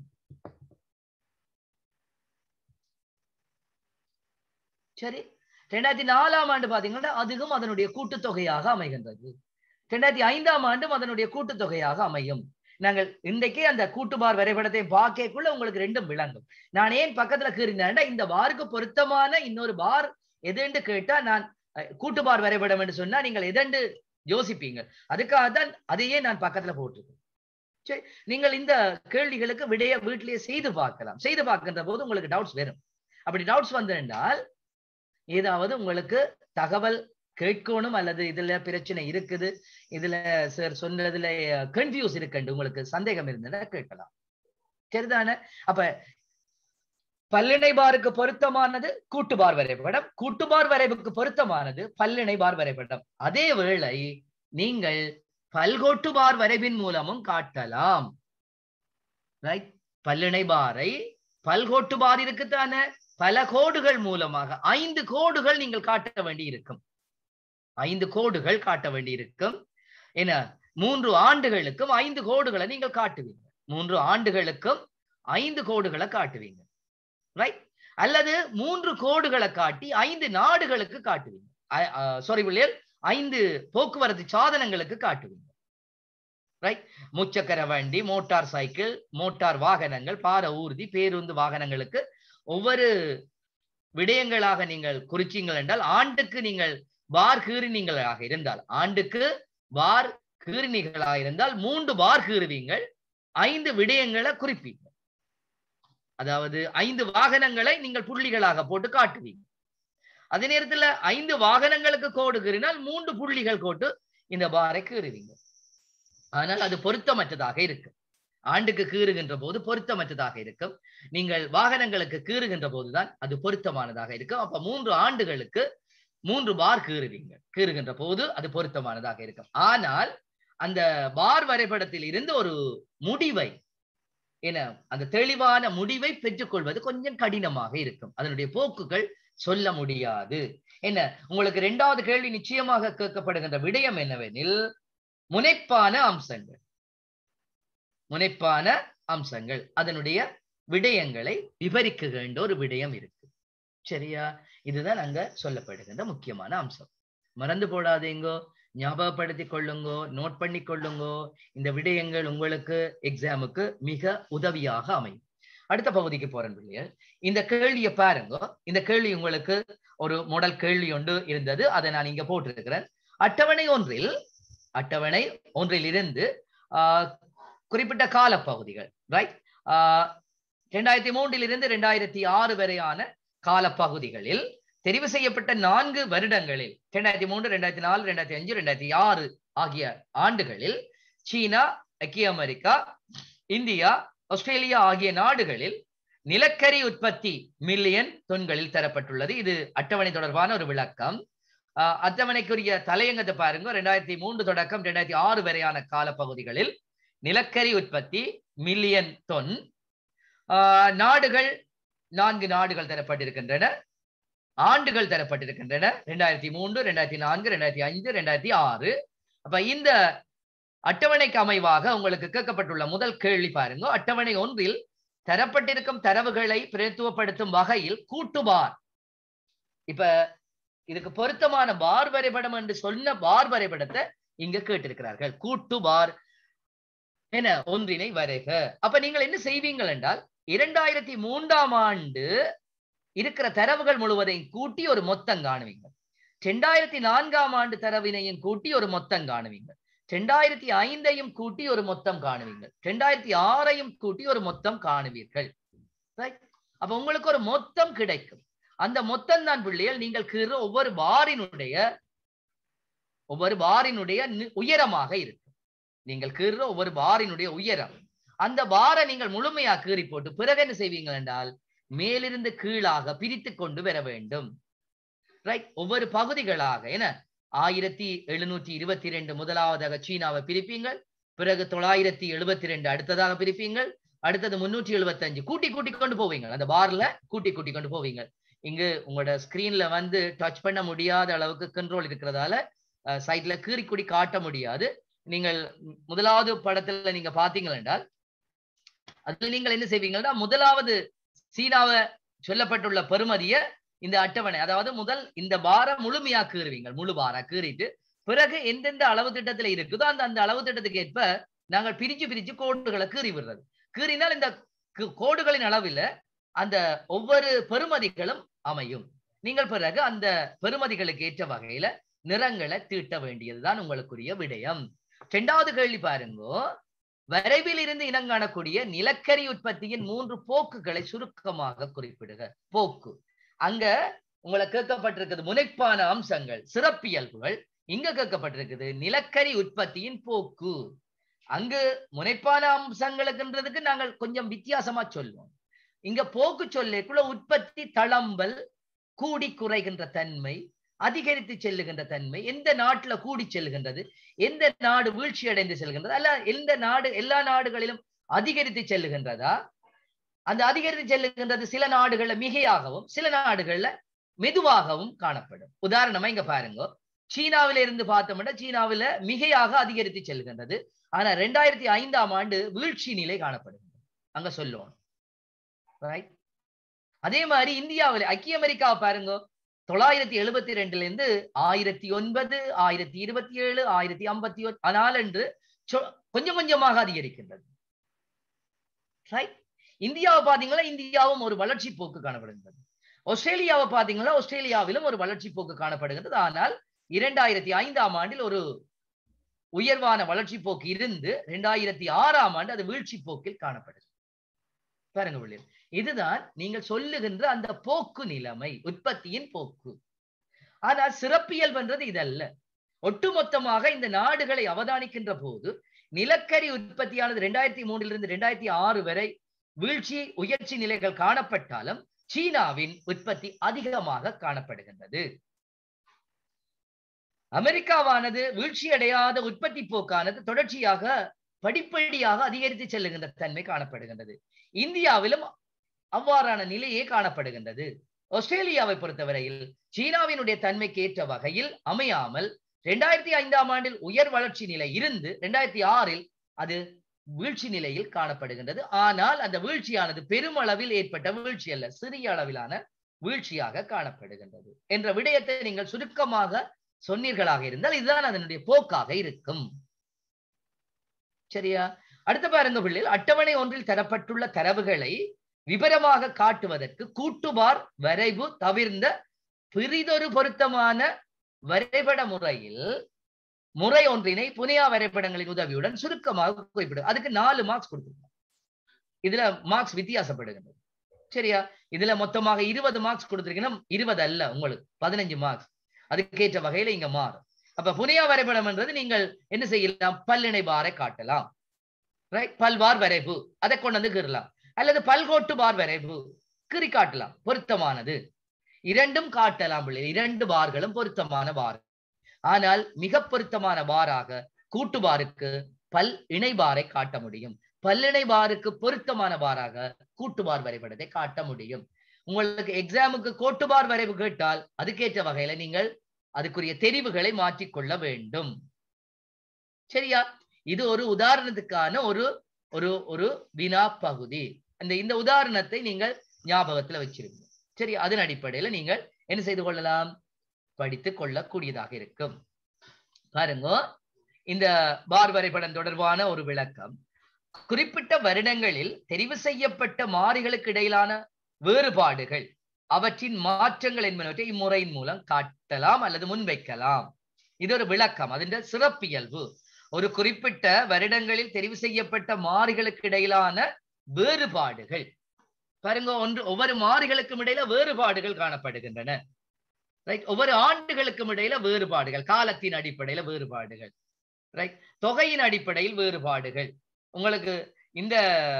சரி ரெண்டாயிரத்தி நாலாம் ஆண்டு பாத்தீங்கன்னா அதுவும் அதனுடைய கூட்டுத்தொகையாக அமைகின்றது ரெண்டாயிரத்தி ஐந்தாம் ஆண்டும் அதனுடைய கூட்டுத்தொகையாக அமையும் நாங்கள் இன்றைக்கே அந்த கூட்டுபார் வரைபடத்தை பார்க்கக்குள்ள உங்களுக்கு ரெண்டும் விளங்கும் நான் ஏன் பக்கத்துல கீறினேன்டா இந்த பாருக்கு பொருத்தமான இன்னொரு பார் எதுன்னு கேட்டா நான் கூட்டுபார் வரைபடம் என்று சொன்னா நீங்கள் எதண்டு யோசிப்பீங்க அதுக்காக தான் அதையே நான் பக்கத்துல போட்டிருக்கேன் சரி நீங்கள் இந்த கேள்விகளுக்கு விடைய வீட்டிலேயே செய்து பார்க்கலாம் செய்து பார்க்கின்ற போது உங்களுக்கு டவுட்ஸ் வரும் அப்படி டவுட்ஸ் வந்திருந்தால் ஏதாவது உங்களுக்கு தகவல் கேட்கணும் அல்லது இதுல பிரச்சனை இருக்குது இதுல சார் சொன்னதுல கன்ஃபியூஸ் இருக்குண்டு உங்களுக்கு சந்தேகம் இருந்ததுன்னா கேட்கலாம் சரிதானே அப்ப பல்லிணை பாருக்கு பொருத்தமானது கூட்டுபார் வரைபடம் கூட்டுபார் வரைவுக்கு பொருத்தமானது பல்லிணை பார் வரைபடம் அதே வேளை நீங்கள் பல்கோட்டுபார் வரைவின் மூலமும் காட்டலாம் ரைட் பல்லிணை பாரை பல்கோட்டு பார் இருக்குத்தானே பல கோடுகள் மூலமாக ஐந்து கோடுகள் நீங்கள் காட்ட வேண்டி இருக்கும் ஐந்து கோடுகள் காட்ட வேண்டி இருக்கும் என்ன மூன்று ஆண்டுகளுக்கும் ஐந்து கோடுகளை நீங்கள் காட்டுவீங்க மூன்று ஆண்டுகளுக்கும் ஐந்து கோடுகளை காட்டுவீங்க ரைட் அல்லது மூன்று கோடுகளை காட்டி ஐந்து நாடுகளுக்கு காட்டுவீங்க சாரி பிள்ளையர் ஐந்து போக்குவரத்து சாதனங்களுக்கு காட்டுவீங்க ரைட் முச்சக்கர வண்டி மோட்டார் சைக்கிள் மோட்டார் வாகனங்கள் பார ஊர்தி பேருந்து வாகனங்களுக்கு ஒவ்வொரு விடயங்களாக நீங்கள் குறிச்சீங்கள் என்றால் ஆண்டுக்கு நீங்கள் பார் கீறினீங்களாக இருந்தால் ஆண்டுக்கு பார் கீறினீர்களாக இருந்தால் மூன்று பார் கீறுவீங்கள் ஐந்து விடயங்களை குறிப்பீங்க அதாவது ஐந்து வாகனங்களை நீங்கள் புள்ளிகளாக போட்டு காட்டுவீங்க அதே நேரத்துல ஐந்து வாகனங்களுக்கு கோடு கீறினால் மூன்று புள்ளிகள் கோட்டு இந்த பாரை கீறுவீங்க ஆனால் அது பொருத்தமற்றதாக இருக்கு ஆண்டுக்கு கீறுகின்ற போது பொருத்தமற்றதாக இருக்கும் நீங்கள் வாகனங்களுக்கு கீறுகின்ற போதுதான் அது பொருத்தமானதாக இருக்கும் அப்ப மூன்று ஆண்டுகளுக்கு மூன்று பார் கீறுவீங்க கீறுகின்ற போது அது பொருத்தமானதாக இருக்கும் ஆனால் அந்த பார் வரைபடத்தில் இருந்து ஒரு முடிவை என அந்த தெளிவான முடிவை பெற்றுக்கொள்வது கொஞ்சம் கடினமாக இருக்கும் அதனுடைய போக்குகள் சொல்ல முடியாது என்ன உங்களுக்கு இரண்டாவது கேள்வி நிச்சயமாக கேட்கப்படுகின்ற விடயம் என்னவெனில் முனைப்பான அம்சங்கள் முனைப்பான அம்சங்கள் அதனுடைய விடயங்களை விவரிக்குகின்ற ஒரு விடயம் இருக்கு சரியா இதுதான் அங்க சொல்லப்படுகின்ற முக்கியமான அம்சம் மறந்து போடாதீங்கோ ஞாபகப்படுத்திக் கொள்ளுங்கோ நோட் பண்ணி கொள்ளுங்கோ இந்த விடயங்கள் உங்களுக்கு எக்ஸாமுக்கு மிக உதவியாக அமையும் அடுத்த பகுதிக்கு போறேன் பிள்ளைகள் இந்த கேள்வியை பாருங்க இந்த கேள்வி உங்களுக்கு ஒரு மாடல் கேள்வி ஒன்று இருந்தது அதை நான் இங்க போட்டிருக்கிறேன் அட்டவணை ஒன்றில் அட்டவணை ஒன்றில் இருந்து ஆஹ், குறிப்பிட்ட காலப்பகுதிகள் ரைட் ரெண்டாயிரத்தி மூன்றில் இருந்து ரெண்டாயிரத்தி ஆறு வரையான காலப்பகுதிகளில் தெரிவு செய்யப்பட்ட நான்கு வருடங்களில் ரெண்டாயிரத்தி மூன்று ரெண்டாயிரத்தி நாலு ரெண்டாயிரத்தி அஞ்சு ரெண்டாயிரத்தி ஆறு ஆகிய ஆண்டுகளில் சீனா ஐக்கிய அமெரிக்கா இந்தியா ஆஸ்திரேலியா ஆகிய நாடுகளில் நிலக்கரி உற்பத்தி மில்லியன் தொன்களில் தரப்பட்டுள்ளது இது அட்டவணை தொடர்பான ஒரு விளக்கம் ஆஹ் அட்டவணைக்குரிய தலையங்கத்தை பாருங்க ரெண்டாயிரத்தி மூன்று தொடக்கம் ரெண்டாயிரத்தி ஆறு வரையான காலப்பகுதிகளில் நிலக்கரி உற்பத்தி மில்லியன் தொன் ஆஹ் நாடுகள் நான்கு நாடுகள் தரப்பட்டிருக்கின்றன ஆண்டுகள் தரப்பட்டிருக்கின்றன ரெண்டாயிரத்தி மூன்று ரெண்டாயிரத்தி நான்கு ரெண்டாயிரத்தி ஐந்து ரெண்டாயிரத்தி ஆறு அப்ப இந்த அட்டவணைக்கு அமைவாக உங்களுக்கு கேட்கப்பட்டுள்ள முதல் கேள்வி பாருங்க அட்டவணை ஒன்றில் தரப்பட்டிருக்கும் தரவுகளை பிரதித்துவப்படுத்தும் வகையில் கூட்டுபார் இப்ப இதுக்கு பொருத்தமான பார் வரைபடம் என்று சொன்ன பார் வரைபடத்தை இங்க கேட்டிருக்கிறார்கள் கூட்டு பார் என ஒன்றினை வரைக அப்ப நீங்கள் என்ன செய்வீங்கள் என்றால் இரண்டாயிரத்தி மூன்றாம் ஆண்டு இருக்கிற தரவுகள் முழுவதையும் கூட்டி ஒரு மொத்தம் காணுவீங்க ரெண்டாயிரத்தி நான்காம் ஆண்டு தரவினையும் கூட்டி ஒரு மொத்தம் காணுவீங்க ரெண்டாயிரத்தி ஐந்தையும் கூட்டி ஒரு மொத்தம் காணுவீங்க ரெண்டாயிரத்தி ஆறையும் கூட்டி ஒரு மொத்தம் காணுவீர்கள் Right? அப்ப உங்களுக்கு ஒரு மொத்தம் கிடைக்கும் அந்த மொத்தம் தான் பிள்ளைகள் நீங்கள் கீற ஒவ்வொரு பாரினுடைய ஒவ்வொரு பாரினுடைய நி- உயரமாக இருக்கும் நீங்கள் கீற ஒவ்வொரு பாரினுடைய உயரம் அந்த பாரை நீங்கள் முழுமையா கீறி போட்டு பிறகு என்ன செய்வீங்க என்றால் மேலிருந்து கீழாக பிரித்து கொண்டு வர வேண்டும் ரைட் ஒவ்வொரு பகுதிகளாக என்ன ஆயிரத்தி எழுநூற்றி இருபத்தி ரெண்டு முதலாவதாக சீனாவை பிரிப்பீங்கள் பிறகு தொள்ளாயிரத்தி எழுபத்தி ரெண்டு அடுத்ததாக பிரிப்பீங்கள் அடுத்தது முன்னூற்றி எழுபத்தஞ்சு கூட்டி கூட்டி கொண்டு போவீங்க அந்த பார்ல கூட்டி கூட்டி கொண்டு போவீங்க இங்கு உங்களோட ஸ்கிரீன்ல வந்து டச் பண்ண முடியாத அளவுக்கு கண்ட்ரோல் இருக்கிறதால சைட்ல கீறி கூடி காட்ட முடியாது நீங்கள் மு- முதலாவது படத்துல நீங்க பாத்தீங்கள் என்றால் அதுல நீங்கள் என்ன செய்வீங்கன்னா முதலாவது சீனாவை சொல்லப்பட்டுள்ள பெறுமதிய இந்த அட்டவணை அதாவது முதல் இந்த பார முழுமையா கீறுவீங்க முழு பாரா கீறிட்டு பிறகு எந்தெந்த அளவு திட்டத்துல இருக்குதோ அந்த அந்த அளவு திட்டத்துக்கு ஏற்ப நாங்கள் பிரிச்சு பிரிச்சு கோடுகளை கீறி விடுறது கீறினால் இந்த கு- கோடுகளின் அளவில் அந்த ஒவ்வொரு பெறுமதிகளும் அமையும் நீங்கள் பிறகு அந்த பெறுமதிகளுக்கு ஏற்ற வகையில நிறங்களை தீட்ட வேண்டியதுதான் உங்களுக்குரிய விடயம் இரண்டாவது கேள்வி பாருங்கோ வரைவில் இருந்து இனங்காணக்கூடிய நிலக்கரி உற்பத்தியின் மூன்று போக்குகளை சுருக்கமாக குறிப்பிடுக போக்கு அங்க உங்களை கேட்கப்பட்டிருக்குது முனைப்பான அம்சங்கள் சிறப்பியல்புகள் இங்க கேட்கப்பட்டிருக்குது நிலக்கரி உற்பத்தியின் போக்கு அங்கு முனைப்பான அம்சங்களுக்குன்றதுக்கு நாங்கள் கொஞ்சம் வித்தியாசமா சொல்லுவோம் இங்க போக்கு சொல்லேக்குள்ள உற்பத்தி தளம்பல் கூடி குறைகின்ற தன்மை அதிகரித்து செல்லுகின்ற தன்மை எந்த நாட்டுல கூடி செல்கின்றது எந்த நாடு வீழ்ச்சி அடைந்து செல்கின்றது அல்ல எந்த நாடு எல்லா நாடுகளிலும் அதிகரித்து செல்லுகின்றதா அந்த அதிகரித்து செல்லுகின்றது சில நாடுகள்ல மிகையாகவும் சில நாடுகள்ல மெதுவாகவும் காணப்படும் உதாரணமா இங்க பாருங்க சீனாவில இருந்து பார்த்தோம்னா சீனாவில மிகையாக அதிகரித்து செல்கின்றது ஆனா ரெண்டாயிரத்தி ஐந்தாம் ஆண்டு வீழ்ச்சி நிலை காணப்படுகிறது அங்க சொல்லுவோம் Right? அதே மாதிரி இந்தியாவில் ஐக்கிய அமெரிக்காவை பாருங்க தொள்ளாயிரத்தி எழுபத்தி ரெண்டுல இருந்து ஆயிரத்தி ஒன்பது ஆயிரத்தி இருபத்தி ஏழு ஆயிரத்தி ஐம்பத்தி ஒன் நாலன்று சொ- கொஞ்சம் கொஞ்சமாக அதிகரிக்கின்றது Right? இந்தியாவை பாத்தீங்கன்னா இந்தியாவும் ஒரு வளர்ச்சி போக்கு காணப்படுகின்றது ஆஸ்திரேலியாவை பாத்தீங்கன்னா ஆஸ்திரேலியாவிலும் ஒரு வளர்ச்சி போக்கு காணப்படுகின்றது ஆனால் இரண்டாயிரத்தி ஐந்தாம் ஆண்டில் ஒரு உயர்வான வளர்ச்சி போக்கு இருந்து இரண்டாயிரத்தி ஆறாம் ஆண்டு அது வீழ்ச்சி போக்கில் காணப்படுது பாருங்க பிள்ளைகள் இதுதான் நீங்கள் சொல்லுகின்ற அந்த போக்கு நிலைமை உற்பத்தியின் போக்கு ஆனால் சிறப்பியல் பண்றது இதல்ல ஒட்டுமொத்தமாக இந்த நாடுகளை அவதானிக்கின்ற போது நிலக்கரி உற்பத்தியானது ரெண்டாயிரத்தி மூன்றிலிருந்து ரெண்டாயிரத்தி ஆறு வரை வீழ்ச்சி உயர்ச்சி நிலைகள் காணப்பட்டாலும் சீனாவின் உற்பத்தி அதிகமாக காணப்படுகின்றது அமெரிக்காவானது வீழ்ச்சி அடையாத உற்பத்தி போக்கானது தொடர்ச்சியாக படிப்படியாக அதிகரித்து செல்லுகின்ற தன்மை காணப்படுகின்றது இந்தியாவிலும் அவ்வாறான நிலையே காணப்படுகின்றது ஆஸ்திரேலியாவை பொறுத்தவரையில் சீனாவினுடைய தன்மைக்கு ஏற்ற வகையில் அமையாமல் இரண்டாயிரத்தி ஐந்தாம் ஆண்டில் உயர் வளர்ச்சி நிலை இருந்து இரண்டாயிரத்தி ஆறில் அது வீழ்ச்சி நிலையில் காணப்படுகின்றது ஆனால் அந்த வீழ்ச்சியானது பெருமளவில் ஏற்பட்ட வீழ்ச்சி அல்ல சிறிய அளவிலான வீழ்ச்சியாக காணப்படுகின்றது என்ற விடயத்தை நீங்கள் சுருக்கமாக சொன்னீர்களாக இருந்தால் இதுதான் அதனுடைய போக்காக இருக்கும் சரியா அடுத்த பாருங்க பிள்ளைகள் அட்டவணை ஒன்றில் தரப்பட்டுள்ள தரவுகளை விவரமாக காட்டுவதற்கு கூட்டுபார் வரைவு தவிர்ந்த பிரிதொரு பொருத்தமான வரைபட முறையில் முறை ஒன்றினை புனியா வரைபடங்களின் உதவியுடன் சுருக்கமாக குறிப்பிடும் அதுக்கு நாலு மார்க்ஸ் கொடுத்துருக்கோம் இதுல மார்க்ஸ் வித்தியாசப்படுகின்றது சரியா இதுல மொத்தமாக இருபது மார்க்ஸ் கொடுத்திருக்கீங்கன்னா இருபது அல்ல உங்களுக்கு பதினஞ்சு மார்க்ஸ் அதுக்கேற்ற வகையில இங்க மாறும் அப்ப புனியா வரைபடம் என்றது நீங்கள் என்ன செய்யலாம் பல்லிணை பாரை காட்டலாம் ரைட் பல்வார் வரைவு அதை கொண்டு வந்து கீறலாம் அல்லது பல்கோட்டு பார் வரைவு கிரி காட்டலாம் பொருத்தமானது இரண்டும் காட்டலாம் பிள்ளை இரண்டு பார்களும் பொருத்தமான பார் ஆனால் மிக பொருத்தமான பாராக கூட்டு பாருக்கு பல் இணை பாரை காட்ட முடியும் பல்லிணை பாருக்கு பொருத்தமான பாராக கூட்டு பார் வரைபடத்தை காட்ட முடியும் உங்களுக்கு எக்ஸாமுக்கு கோட்டுபார் வரைவு கேட்டால் அதுக்கேற்ற வகையில நீங்கள் அதுக்குரிய தெரிவுகளை மாற்றிக்கொள்ள வேண்டும் சரியா இது ஒரு உதாரணத்துக்கான ஒரு ஒரு ஒரு வினா பகுதி அந்த இந்த உதாரணத்தை நீங்கள் ஞாபகத்துல வச்சிருங்க சரி அதன் அடிப்படையில நீங்கள் என்ன செய்து கொள்ளலாம் படித்து கொள்ளக்கூடியதாக இருக்கும் பாருங்க இந்த பார் வரைபடம் தொடர்பான ஒரு விளக்கம் குறிப்பிட்ட வருடங்களில் தெரிவு செய்யப்பட்ட மாறிகளுக்கு இடையிலான வேறுபாடுகள் அவற்றின் மாற்றங்கள் என்பனவற்றை இம்முறையின் மூலம் காட்டலாம் அல்லது முன்வைக்கலாம் இது ஒரு விளக்கம் அதன் சிறப்பியல்பு ஒரு குறிப்பிட்ட வருடங்களில் தெரிவு செய்யப்பட்ட மாறிகளுக்கு இடையிலான வேறுபாடுகள் பாருங்க ஒன்று ஒவ்வொரு மாறிகளுக்கும் இடையில வேறுபாடுகள் காணப்படுகின்றன ரைட் ஒவ்வொரு ஆண்டுகளுக்கும் இடையில வேறுபாடுகள் காலத்தின் அடிப்படையில வேறுபாடுகள் ரைட் தொகையின் அடிப்படையில் வேறுபாடுகள் உங்களுக்கு இந்த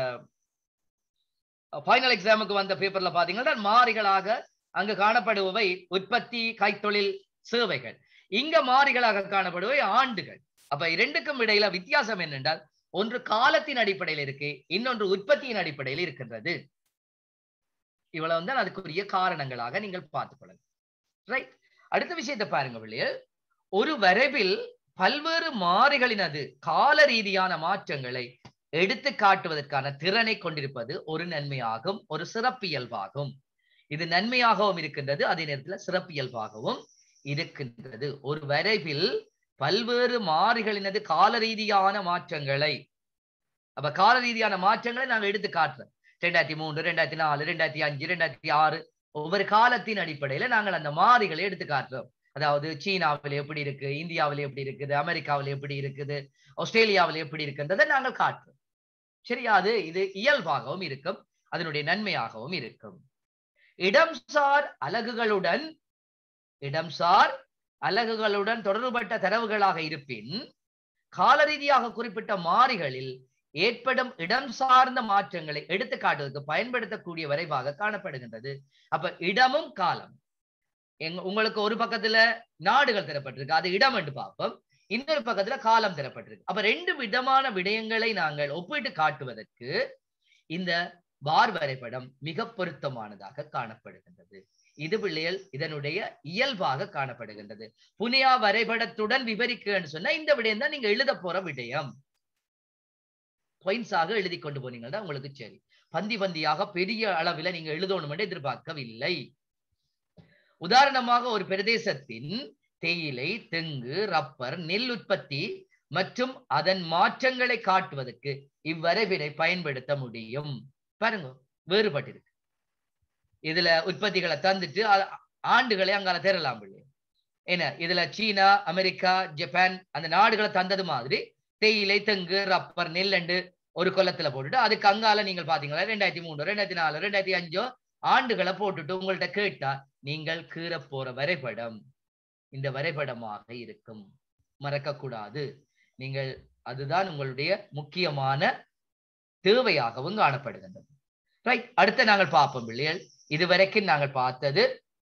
ஃபைனல் எக்ஸாமுக்கு வந்த பேப்பர்ல பாத்தீங்கன்னா மாறிகளாக அங்கு காணப்படுபவை உற்பத்தி கைத்தொழில் சேவைகள் இங்க மாறிகளாக காணப்படுபவை ஆண்டுகள் அப்ப இரண்டுக்கும் இடையில வித்தியாசம் என்னென்றால் ஒன்று காலத்தின் அடிப்படையில் இருக்கு இன்னொன்று உற்பத்தியின் அடிப்படையில் இருக்கின்றது இவ்வளவு தான் அதுக்குரிய காரணங்களாக நீங்கள் பார்த்துக் கொள்ளுங்க ரைட் அடுத்த விஷயத்தை பாருங்க பிள்ளைகள் ஒரு வரைவில் பல்வேறு மாறிகளினது கால ரீதியான மாற்றங்களை எடுத்து காட்டுவதற்கான திறனை கொண்டிருப்பது ஒரு நன்மையாகும் ஒரு சிறப்பியல்பாகும் இது நன்மையாகவும் இருக்கின்றது அதே நேரத்தில் சிறப்பியல்பாகவும் இருக்கின்றது ஒரு வரைவில் பல்வேறு மாறிகளினது கால ரீதியான மாற்றங்களை அப்ப கால ரீதியான மாற்றங்களை நாங்கள் எடுத்து காட்டுறோம் ரெண்டாயிரத்தி மூன்று ரெண்டாயிரத்தி நாலு ரெண்டாயிரத்தி அஞ்சு ரெண்டாயிரத்தி ஆறு ஒவ்வொரு காலத்தின் அடிப்படையில நாங்கள் அந்த மாறிகளை எடுத்து காட்டுறோம் அதாவது சீனாவில் எப்படி இருக்கு இந்தியாவில் எப்படி இருக்குது அமெரிக்காவில் எப்படி இருக்குது ஆஸ்திரேலியாவில் எப்படி இருக்குன்றதை நாங்கள் காட்டுறோம் சரியா அது இது இயல்பாகவும் இருக்கும் அதனுடைய நன்மையாகவும் இருக்கும் இடம்சார் அலகுகளுடன் இடம்சார் அலகுகளுடன் தொடர்புபட்ட தரவுகளாக இருப்பின் கால ரீதியாக குறிப்பிட்ட மாறிகளில் ஏற்படும் இடம் சார்ந்த மாற்றங்களை எடுத்து காட்டுவதற்கு பயன்படுத்தக்கூடிய வரைவாக காணப்படுகின்றது அப்ப இடமும் காலம் எங்க உங்களுக்கு ஒரு பக்கத்துல நாடுகள் தரப்பட்டிருக்கு அது இடம் என்று பார்ப்போம் இன்னொரு பக்கத்துல காலம் தரப்பட்டிருக்கு அப்ப ரெண்டு விதமான விடயங்களை நாங்கள் ஒப்பிட்டு காட்டுவதற்கு இந்த பார் வரைபடம் மிக பொருத்தமானதாக காணப்படுகின்றது இது பிள்ளைகள் இதனுடைய இயல்பாக காணப்படுகின்றது புனியா வரைபடத்துடன் விவரிக்கன்னு சொன்னா இந்த விடயம் தான் நீங்க எழுத போற விடயம் பாயிண்ட்ஸாக எழுதி கொண்டு போனீங்கன்னா உங்களுக்கு சரி பந்தி பந்தியாக பெரிய அளவில் நீங்க எழுதணும் என்று எதிர்பார்க்கவில்லை உதாரணமாக ஒரு பிரதேசத்தின் தேயிலை தெங்கு ரப்பர் நெல் உற்பத்தி மற்றும் அதன் மாற்றங்களை காட்டுவதற்கு இவ்வரைவினை பயன்படுத்த முடியும் பாருங்க வேறுபட்டிருக்கு இதுல உற்பத்திகளை தந்துட்டு ஆண்டுகளை அங்கால தேரலாம் என்ன இதுல சீனா அமெரிக்கா ஜப்பான் அந்த நாடுகளை தந்தது மாதிரி தேயிலை தெங்கு ரப்பர் நெல்லண்டு ஒரு கொல்லத்துல போட்டுட்டு அதுக்கு அங்கால நீங்கள் பாத்தீங்களா ரெண்டாயிரத்தி மூணு ரெண்டாயிரத்தி நாலு ரெண்டாயிரத்தி அஞ்சோ ஆண்டுகளை போட்டுட்டு உங்கள்ட்ட கேட்டா நீங்கள் கீற போற வரைபடம் இந்த வரைபடமாக இருக்கும் மறக்கக்கூடாது நீங்கள் அதுதான் உங்களுடைய முக்கியமான தேவையாகவும் காணப்படுகின்றது ரைட் அடுத்து நாங்கள் பார்ப்போம் பிள்ளைகள் இதுவரைக்கும் நாங்கள் பார்த்தது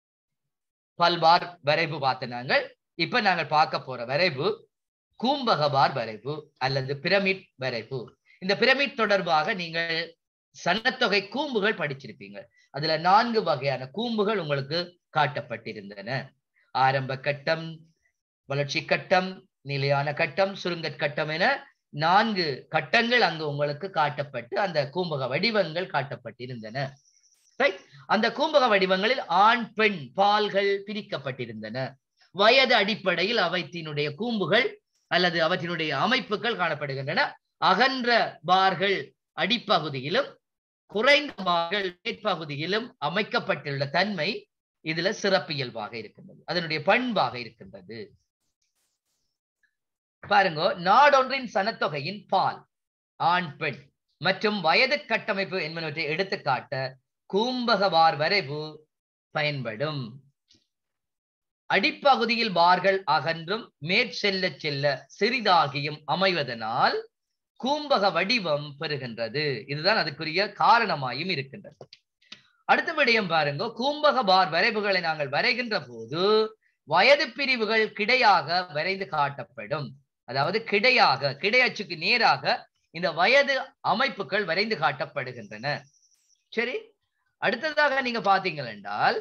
பல்பார் வரைவு பார்த்த நாங்கள் இப்ப நாங்கள் பார்க்க போற வரைவு கூம்பகபார் வரைவு அல்லது பிரமிட் வரைவு இந்த பிரமிட் தொடர்பாக நீங்கள் சனத்தொகை கூம்புகள் படிச்சிருப்பீங்க அதுல நான்கு வகையான கூம்புகள் உங்களுக்கு காட்டப்பட்டிருந்தன ஆரம்ப கட்டம் வளர்ச்சி கட்டம் நிலையான கட்டம் சுருங்கற் கட்டம் என நான்கு கட்டங்கள் அங்கு உங்களுக்கு காட்டப்பட்டு அந்த கூம்பக வடிவங்கள் காட்டப்பட்டிருந்தன ரைட் அந்த கூம்பக வடிவங்களில் ஆண் பெண் பால்கள் பிரிக்கப்பட்டிருந்தன வயது அடிப்படையில் அவற்றினுடைய கூம்புகள் அல்லது அவற்றினுடைய அமைப்புகள் காணப்படுகின்றன அகன்ற பார்கள் அடிப்பகுதியிலும் குறைந்த பார்கள் மேற்பகுதியிலும் அமைக்கப்பட்டுள்ள தன்மை இதுல சிறப்பியல்பாக இருக்கின்றது அதனுடைய பண்பாக இருக்கின்றது பாருங்க நாடொன்றின் சனத்தொகையின் பால் ஆண் பெண் மற்றும் வயது கட்டமைப்பு என்பனவற்றை எடுத்துக்காட்ட கூம்பகவார் வரைவு பயன்படும் அடிப்பகுதியில் பார்கள் அகன்றும் மேற்செல்ல செல்ல சிறிதாகியும் அமைவதனால் கூம்பக வடிவம் பெறுகின்றது இதுதான் அதுக்குரிய காரணமாயும் இருக்கின்றது அடுத்த விடயம் பாருங்க கூம்பக பார் வரைவுகளை நாங்கள் வரைகின்ற போது வயது பிரிவுகள் கிடையாக வரைந்து காட்டப்படும் அதாவது கிடையாக கிடையச்சுக்கு நேராக இந்த வயது அமைப்புகள் வரைந்து காட்டப்படுகின்றன சரி அடுத்ததாக நீங்க பாத்தீங்கள் என்றால்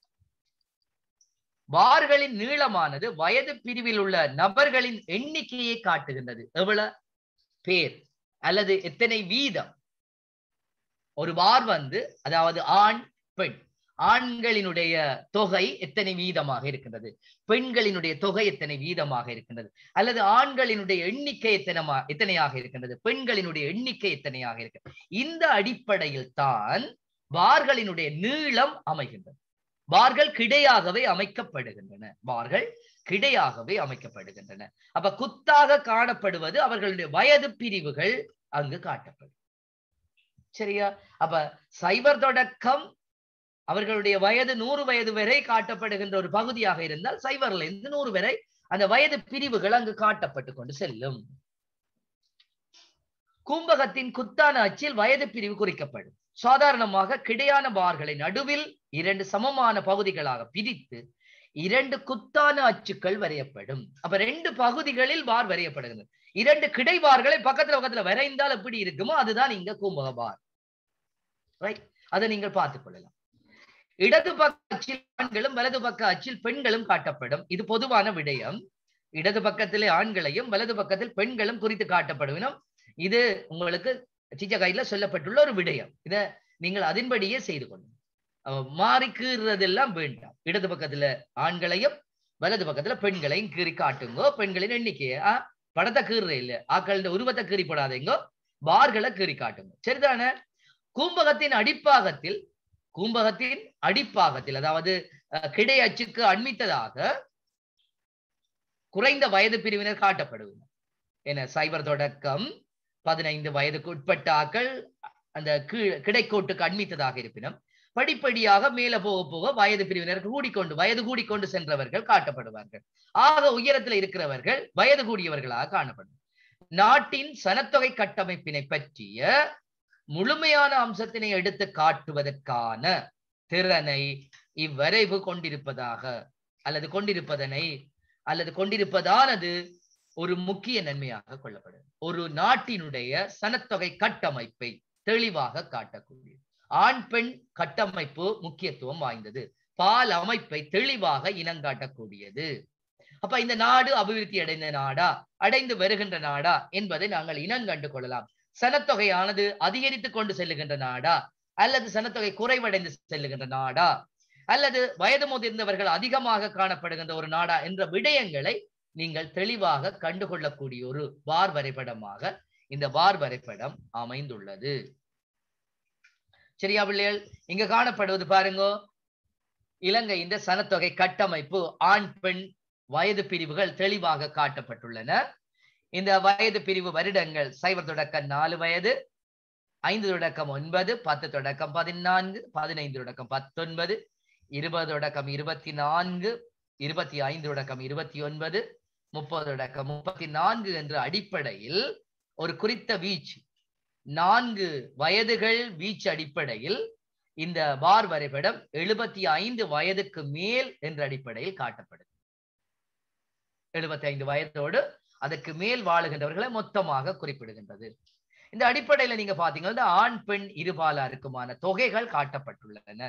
பார்களின் நீளமானது வயது பிரிவில் உள்ள நபர்களின் எண்ணிக்கையை காட்டுகின்றது எவ்வளவு பேர் அல்லது எத்தனை வீதம் ஒரு பார் வந்து அதாவது ஆண் பெண் ஆண்களினுடைய தொகை எத்தனை வீதமாக இருக்கின்றது பெண்களினுடைய தொகை எத்தனை வீதமாக இருக்கின்றது அல்லது ஆண்களினுடைய எண்ணிக்கை எத்தனை எத்தனையாக இருக்கின்றது பெண்களினுடைய எண்ணிக்கை எத்தனையாக இருக்கிறது இந்த அடிப்படையில் தான் பார்களினுடைய நீளம் அமைகின்றது பார்கள் கிடையாகவே அமைக்கப்படுகின்றன பார்கள் கிடையாகவே அமைக்கப்படுகின்றன அப்ப குத்தாக காணப்படுவது அவர்களுடைய வயது பிரிவுகள் அங்கு காட்டப்படும் சரியா அப்ப சைபர் தொடக்கம் அவர்களுடைய வயது நூறு வயது வரை காட்டப்படுகின்ற ஒரு பகுதியாக இருந்தால் சைபர்ல இருந்து நூறு வரை அந்த வயது பிரிவுகள் அங்கு காட்டப்பட்டு கொண்டு செல்லும் கூம்பகத்தின் குத்தான அச்சில் வயது பிரிவு குறிக்கப்படும் சாதாரணமாக கிடையான பார்களை நடுவில் இரண்டு சமமான பகுதிகளாக பிரித்து இரண்டு குத்தான அச்சுக்கள் வரையப்படும் அப்ப ரெண்டு பகுதிகளில் பார் வரையப்படுகிறது இரண்டு கிடை பார்களை பக்கத்துல பக்கத்துல வரைந்தால் எப்படி இருக்குமோ அதுதான் இங்க கூம்பக பார் ரைட் அதை நீங்கள் பார்த்துக் கொள்ளலாம் இடது பக்க அச்சில் ஆண்களும் வலது பக்க அச்சில் பெண்களும் காட்டப்படும் இது பொதுவான விடயம் இடது பக்கத்திலே ஆண்களையும் வலது பக்கத்தில் பெண்களும் குறித்து காட்டப்படுவினும் இது உங்களுக்கு சிச்ச கையில சொல்லப்பட்டுள்ள ஒரு விடயம் இத நீங்கள் அதன்படியே செய்து கொள்ளும் மாறி கீறுறதெல்லாம் வேண்டாம் இடது பக்கத்துல ஆண்களையும் வலது பக்கத்துல பெண்களையும் கீறி காட்டுங்கோ பெண்களின் எண்ணிக்கையை ஆஹ் படத்தை கீறுற இல்ல ஆக்கள உருவத்தை கீறி போடாதீங்கோ பார்களை கீறி காட்டுங்க சரிதானே கூம்பகத்தின் அடிப்பாகத்தில் கூம்பகத்தின் அடிப்பாகத்தில் அதாவது கிடை அச்சுக்கு அண்மித்ததாக குறைந்த வயது பிரிவினர் காட்டப்படுவது என சைபர் தொடக்கம் பதினைந்து வயதுக்கு உட்பட்ட ஆக்கள் அந்த கிடைக்கோட்டுக்கு அண்மித்ததாக இருப்பினும் படிப்படியாக மேல போக போக வயது பிரிவினர் கூடிக்கொண்டு வயது கூடிக்கொண்டு சென்றவர்கள் காட்டப்படுவார்கள் ஆக உயரத்தில் இருக்கிறவர்கள் வயது கூடியவர்களாக காணப்படும் நாட்டின் சனத்தொகை கட்டமைப்பினை பற்றிய முழுமையான அம்சத்தினை எடுத்து காட்டுவதற்கான திறனை இவ்வரைவு கொண்டிருப்பதாக அல்லது கொண்டிருப்பதனை அல்லது கொண்டிருப்பதானது ஒரு முக்கிய நன்மையாக கொள்ளப்படும் ஒரு நாட்டினுடைய சனத்தொகை கட்டமைப்பை தெளிவாக காட்டக்கூடிய ஆண் பெண் கட்டமைப்பு முக்கியத்துவம் வாய்ந்தது பால் அமைப்பை தெளிவாக இனங்காட்டக்கூடியது அப்ப இந்த நாடு அபிவிருத்தி அடைந்த நாடா அடைந்து வருகின்ற நாடா என்பதை நாங்கள் இனங்கண்டு கொள்ளலாம் சனத்தொகையானது அதிகரித்துக் கொண்டு செல்லுகின்ற நாடா அல்லது சனத்தொகை குறைவடைந்து செல்லுகின்ற நாடா அல்லது வயது முதிர்ந்தவர்கள் அதிகமாக காணப்படுகின்ற ஒரு நாடா என்ற விடயங்களை நீங்கள் தெளிவாக கண்டுகொள்ளக்கூடிய ஒரு வார் வரைபடமாக இந்த வார் வரைபடம் அமைந்துள்ளது சரியா பிள்ளைகள் இங்க காணப்படுவது பாருங்க இலங்கை இந்த சனத்தொகை கட்டமைப்பு ஆண் பெண் வயது பிரிவுகள் தெளிவாக காட்டப்பட்டுள்ளன இந்த வயது பிரிவு வருடங்கள் சைவர் தொடக்கம் நாலு வயது ஐந்து தொடக்கம் ஒன்பது பத்து தொடக்கம் பதினான்கு பதினைந்து தொடக்கம் பத்தொன்பது இருபது தொடக்கம் இருபத்தி நான்கு இருபத்தி ஐந்து தொடக்கம் இருபத்தி ஒன்பது முப்பது தொடக்கம் முப்பத்தி நான்கு என்ற அடிப்படையில் ஒரு குறித்த வீச்சு நான்கு வயதுகள் வீச்சு அடிப்படையில் இந்த பார் வரைபடம் எழுபத்தி ஐந்து வயதுக்கு மேல் என்ற அடிப்படையில் காட்டப்படுது எழுபத்தி ஐந்து வயதோடு அதற்கு மேல் வாழுகின்றவர்களை மொத்தமாக குறிப்பிடுகின்றது இந்த அடிப்படையில நீங்க பாத்தீங்கன்னா ஆண் பெண் இருபாலாருக்குமான தொகைகள் காட்டப்பட்டுள்ளன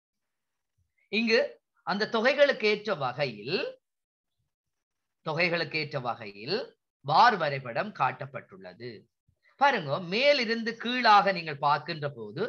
இங்கு அந்த தொகைகளுக்கு ஏற்ற வகையில் தொகைகளுக்கு ஏற்ற வகையில் பார் வரைபடம் காட்டப்பட்டுள்ளது பாருங்க மேலிருந்து கீழாக நீங்கள் பார்க்கின்ற போது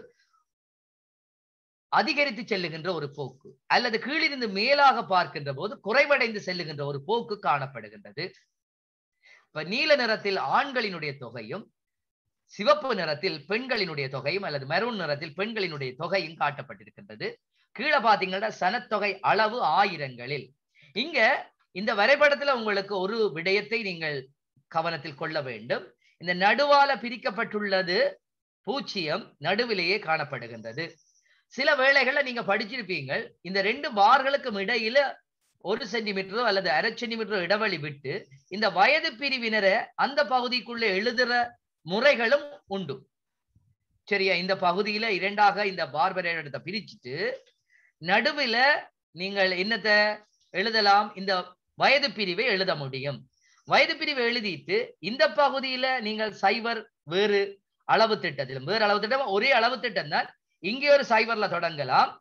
அதிகரித்து செல்லுகின்ற ஒரு போக்கு அல்லது கீழிருந்து மேலாக பார்க்கின்ற போது குறைவடைந்து செல்லுகின்ற ஒரு போக்கு காணப்படுகின்றது இப்ப நீல நிறத்தில் ஆண்களினுடைய தொகையும் சிவப்பு நிறத்தில் பெண்களினுடைய தொகையும் அல்லது மெரூன் நிறத்தில் பெண்களினுடைய தொகையும் காட்டப்பட்டிருக்கின்றது கீழே பாத்தீங்கன்னா சனத்தொகை அளவு ஆயிரங்களில் இங்க இந்த வரைபடத்துல உங்களுக்கு ஒரு விடயத்தை நீங்கள் கவனத்தில் கொள்ள வேண்டும் இந்த நடுவால பிரிக்கப்பட்டுள்ளது பூச்சியம் நடுவிலேயே காணப்படுகின்றது சில வேளைகள்ல நீங்க படிச்சிருப்பீங்க இந்த ரெண்டு பார்களுக்கும் இடையில ஒரு சென்டிமீட்டரோ அல்லது அரை சென்டிமீட்டரோ இடைவெளி விட்டு இந்த வயது பிரிவினரை அந்த பகுதிக்குள்ள எழுதுற முறைகளும் உண்டு சரியா இந்த பகுதியில இரண்டாக இந்த பார்பரை இடத்தை பிரிச்சுட்டு நடுவுல நீங்கள் என்னத்தை எழுதலாம் இந்த வயது பிரிவை எழுத முடியும் வயது பிரிவை எழுதிட்டு இந்த பகுதியில நீங்கள் சைபர் வேறு அளவு திட்டத்திலும் வேறு அளவு திட்டம் ஒரே அளவு திட்டம் தான் இங்கே ஒரு சைபர்ல தொடங்கலாம்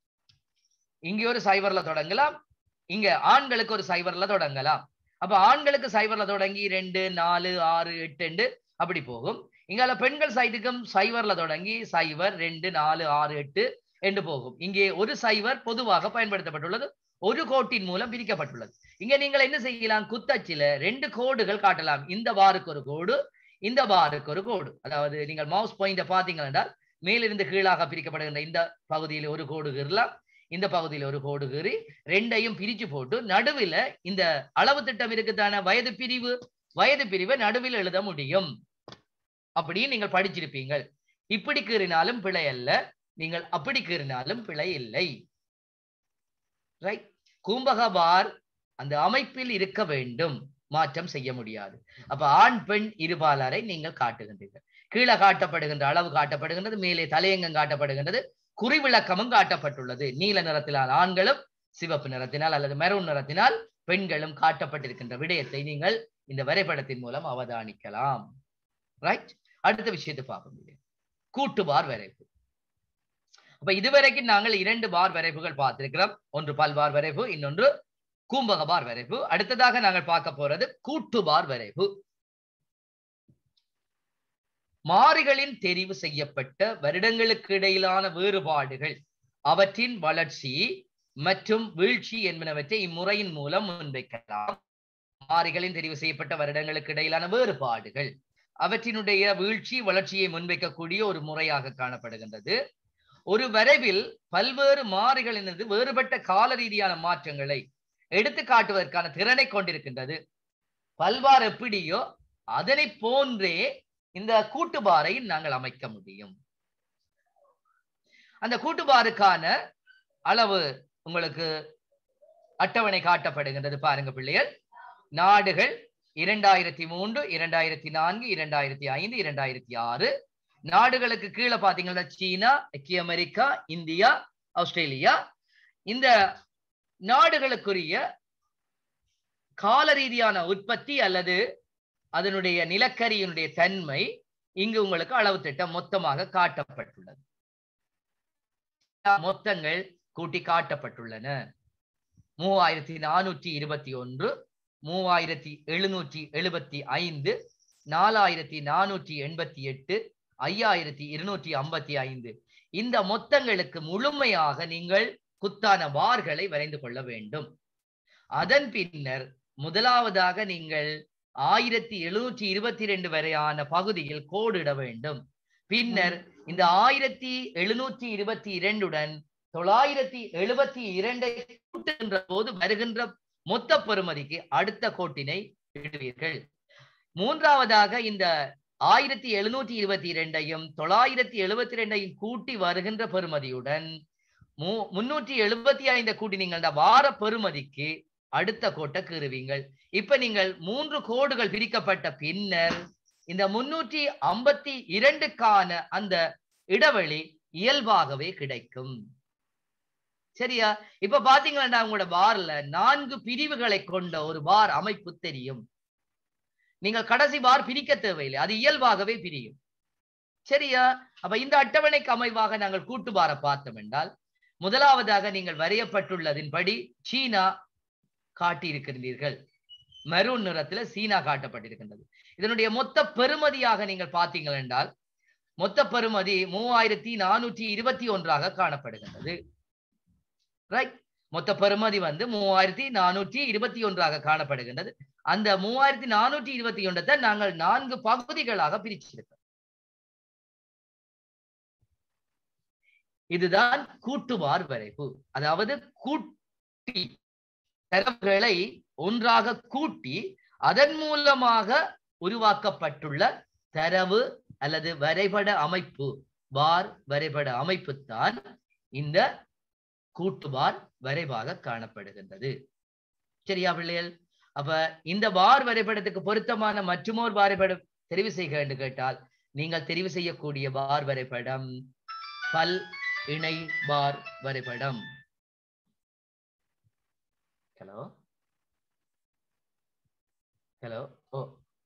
இங்கே ஒரு சைபர்ல தொடங்கலாம் இங்க ஆண்களுக்கு ஒரு சைபர்ல தொடங்கலாம் அப்ப ஆண்களுக்கு சைபர்ல தொடங்கி ரெண்டு நாலு ஆறு எட்டு அப்படி போகும் இங்கால பெண்கள் சைட்டுக்கும் சைபர்ல தொடங்கி சைபர் ரெண்டு நாலு ஆறு எட்டு என்று போகும் இங்கே ஒரு சைபர் பொதுவாக பயன்படுத்தப்பட்டுள்ளது ஒரு கோட்டின் மூலம் பிரிக்கப்பட்டுள்ளது இங்க நீங்கள் என்ன செய்யலாம் குத்தச்சில ரெண்டு கோடுகள் காட்டலாம் இந்த பாருக்கு ஒரு கோடு இந்த பாருக்கு ஒரு கோடு அதாவது நீங்கள் மவுஸ் பாயிண்ட பாத்தீங்கள் என்றால் மேலிருந்து கீழாக பிரிக்கப்படுகின்ற இந்த பகுதியில் ஒரு கோடு கீறலாம் இந்த பகுதியில் ஒரு கோடு கீறி ரெண்டையும் பிரிச்சு போட்டு நடுவில் இந்த அளவு திட்டம் இருக்குதான வயது பிரிவு வயது பிரிவை நடுவில் எழுத முடியும் அப்படின்னு நீங்கள் படிச்சிருப்பீங்கள் இப்படி கீறினாலும் பிழை அல்ல நீங்கள் அப்படி கீறினாலும் பிழை இல்லை ரைட் கூம்பக பார் அந்த அமைப்பில் இருக்க வேண்டும் மாற்றம் செய்ய முடியாது அப்ப ஆண் பெண் இருபாலரை நீங்கள் காட்டுகின்றீர்கள் கீழே காட்டப்படுகின்ற அளவு காட்டப்படுகின்றது மேலே தலையங்கம் காட்டப்படுகின்றது குறிவிளக்கமும் காட்டப்பட்டுள்ளது நீல நிறத்தினால் ஆண்களும் சிவப்பு நிறத்தினால் அல்லது மெரூன் நிறத்தினால் பெண்களும் காட்டப்பட்டிருக்கின்ற விடயத்தை நீங்கள் இந்த வரைபடத்தின் மூலம் அவதானிக்கலாம் ரைட் அடுத்த விஷயத்தை பார்க்க முடியும் கூட்டு பார் வரைப்பு அப்ப இதுவரைக்கும் நாங்கள் இரண்டு பார் வரைப்புகள் பார்த்திருக்கிறோம் ஒன்று பல்பார் வரைப்பு இன்னொன்று கூம்பக பார் வரைப்பு அடுத்ததாக நாங்கள் பார்க்க போறது கூட்டு பார் வரைப்பு மாறிகளின் தெரிவு செய்யப்பட்ட வருடங்களுக்கு இடையிலான வேறுபாடுகள் அவற்றின் வளர்ச்சி மற்றும் வீழ்ச்சி என்பனவற்றை இம்முறையின் மூலம் முன்வைக்கலாம் மாறிகளின் தெரிவு செய்யப்பட்ட வருடங்களுக்கு இடையிலான வேறுபாடுகள் அவற்றினுடைய வீழ்ச்சி வளர்ச்சியை முன்வைக்கக்கூடிய ஒரு முறையாக காணப்படுகின்றது ஒரு வரைவில் பல்வேறு மாறிகளினது வேறுபட்ட கால ரீதியான மாற்றங்களை எடுத்து காட்டுவதற்கான திறனை கொண்டிருக்கின்றது பல்வார் எப்படியோ அதனை போன்றே இந்த கூட்டுபாரை நாங்கள் அமைக்க முடியும் அந்த கூட்டுபாருக்கான அளவு உங்களுக்கு அட்டவணை காட்டப்படுகின்றது பாருங்க பிள்ளைகள் நாடுகள் இரண்டாயிரத்தி மூன்று இரண்டாயிரத்தி நான்கு இரண்டாயிரத்தி ஐந்து இரண்டாயிரத்தி ஆறு நாடுகளுக்கு கீழே பாத்தீங்கன்னா சீனா ஐக்கிய அமெரிக்கா இந்தியா ஆஸ்திரேலியா இந்த நாடுகளுக்குரிய கால ரீதியான உற்பத்தி அல்லது அதனுடைய நிலக்கரியினுடைய தன்மை இங்கு உங்களுக்கு அளவு திட்டம் மொத்தமாக காட்டப்பட்டுள்ளது மொத்தங்கள் கூட்டி காட்டப்பட்டுள்ளன மூவாயிரத்தி நானூற்றி இருபத்தி ஒன்று மூவாயிரத்தி எழுநூற்றி எழுபத்தி ஐந்து நாலாயிரத்தி நானூற்றி எண்பத்தி எட்டு ஐயாயிரத்தி இருநூற்றி ஐம்பத்தி ஐந்து இந்த மொத்தங்களுக்கு முழுமையாக நீங்கள் குத்தான பார்களை வரைந்து கொள்ள வேண்டும் அதன் பின்னர் முதலாவதாக நீங்கள் ஆயிரத்தி எழுநூற்றி இருபத்தி ரெண்டு வரையான பகுதியில் கோடிட வேண்டும் பின்னர் இந்த ஆயிரத்தி எழுநூற்றி இருபத்தி இரண்டுடன் தொள்ளாயிரத்தி எழுபத்தி இரண்டை கூட்டுகின்ற போது வருகின்ற மொத்த பெறுமதிக்கு அடுத்த கோட்டினை இடுவீர்கள் மூன்றாவதாக இந்த ஆயிரத்தி எழுநூற்றி இருபத்தி இரண்டையும் தொள்ளாயிரத்தி எழுபத்தி ரெண்டையும் கூட்டி வருகின்ற பெறுமதியுடன் மூ முன்னூற்றி எழுபத்தி ஐந்து கூட்டி நீங்கள் அந்த வார பெறுமதிக்கு அடுத்த கோட்டை கீறுவீங்கள் இப்ப நீங்கள் மூன்று கோடுகள் பிரிக்கப்பட்ட பின்னர் இந்த முன்னூற்றி ஐம்பத்தி இரண்டுக்கான அந்த இடைவெளி இயல்பாகவே கிடைக்கும் சரியா இப்ப பாத்தீங்கன்னா உங்களோட பார்ல நான்கு பிரிவுகளை கொண்ட ஒரு பார் அமைப்பு தெரியும் நீங்கள் கடைசி பார் பிரிக்க தேவையில்லை அது இயல்பாகவே பிரியும் சரியா அப்ப இந்த அட்டவணைக்கு அமைவாக நாங்கள் கூட்டு பாரை பார்த்தோம் என்றால் முதலாவதாக நீங்கள் வரையப்பட்டுள்ளதின்படி சீனா காட்டியிருக்கின்றீர்கள் மெரூன் நிறத்துல சீனா காட்டப்பட்டிருக்கின்றது இதனுடைய மொத்த பெறுமதியாக நீங்கள் பார்த்தீங்கள் என்றால் மொத்த பெறுமதி மூவாயிரத்தி நானூற்றி இருபத்தி ஒன்றாக காணப்படுகின்றது ரைட் மொத்த பெறுமதி வந்து மூவாயிரத்தி நானூற்றி இருபத்தி ஒன்றாக காணப்படுகின்றது அந்த மூவாயிரத்தி நானூற்றி இருபத்தி ஒன்றத்தை நாங்கள் நான்கு பகுதிகளாக பிரிச்சிருக்கோம் இதுதான் கூட்டுவார் வரைவு அதாவது கூட்டி தரவுகளை ஒன்றாக கூட்டி அதன் மூலமாக உருவாக்கப்பட்டுள்ள தரவு அல்லது வரைபட அமைப்பு பார் வரைபட அமைப்பு தான் இந்த கூட்டுபார் வரைவாக காணப்படுகின்றது சரியா பிள்ளைகள் அப்ப இந்த பார் வரைபடத்துக்கு பொருத்தமான மற்றுமோர் வரைபடம் தெரிவு செய்க என்று கேட்டால் நீங்கள் தெரிவு செய்யக்கூடிய பார் வரைபடம் பல் இணை பார் வரைபடம் ஹலோ ஹலோ ஓ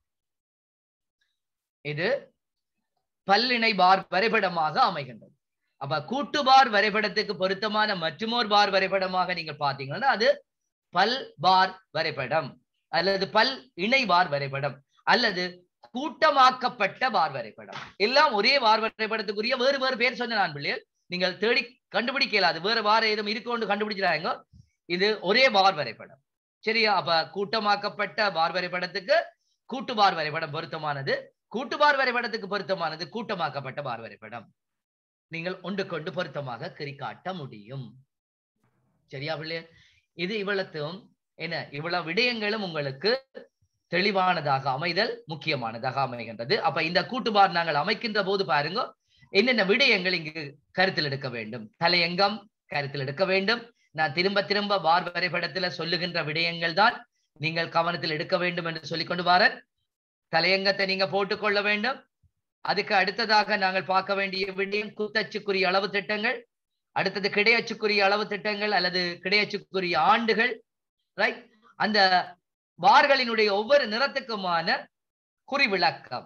இது பல்லிணை பார் வரைபடமாக அமைகின்றது அப்ப கூட்டு பார் வரைபடத்துக்கு பொருத்தமான மற்றுமோர் பார் வரைபடமாக நீங்கள் பார்த்தீங்கன்னா அது பல் பார் வரைபடம் அல்லது பல் இணை பார் வரைபடம் அல்லது கூட்டமாக்கப்பட்ட பார் வரைபடம் எல்லாம் ஒரே பார் வரைபடத்துக்குரிய வேறு வேறு பேர் சொன்ன நான் பிள்ளைகள் நீங்கள் தேடி கண்டுபிடிக்க இயலாது வேறு வார ஏதும் இருக்கோண்டு கண்டுபிடிச்சிடாங்க இது ஒரே பார் வரைபடம் சரியா அப்ப கூட்டமாக்கப்பட்ட பார் வரைபடத்துக்கு கூட்டு பார் வரைபடம் பொருத்தமானது கூட்டு பார் வரைபடத்துக்கு பொருத்தமானது கூட்டமாக்கப்பட்ட பார் வரைபடம் நீங்கள் ஒன்று கொண்டு பொருத்தமாக கிரிக்காட்ட முடியும் சரியா பிள்ளையர் இது இவ்வளத்தும் என்ன இவ்வளவு விடயங்களும் உங்களுக்கு தெளிவானதாக அமைதல் முக்கியமானதாக அமைகின்றது அப்ப இந்த கூட்டுபார் நாங்கள் அமைக்கின்ற போது பாருங்க என்னென்ன விடயங்கள் இங்கு கருத்தில் எடுக்க வேண்டும் தலையங்கம் கருத்தில் எடுக்க வேண்டும் நான் திரும்ப திரும்ப பார் வரைபடத்துல சொல்லுகின்ற விடயங்கள் தான் நீங்கள் கவனத்தில் எடுக்க வேண்டும் என்று சொல்லிக்கொண்டு வாரன் தலையங்கத்தை நீங்க போட்டுக்கொள்ள வேண்டும் அதுக்கு அடுத்ததாக நாங்கள் பார்க்க வேண்டிய விடயம் குத்தச்சுக்குரிய அளவு திட்டங்கள் அடுத்தது கிடையச்சுக்குரிய அளவு திட்டங்கள் அல்லது கிடையச்சுக்குரிய ஆண்டுகள் ரைட் அந்த பார்களினுடைய ஒவ்வொரு நிறத்துக்குமான குறிவிளக்கம்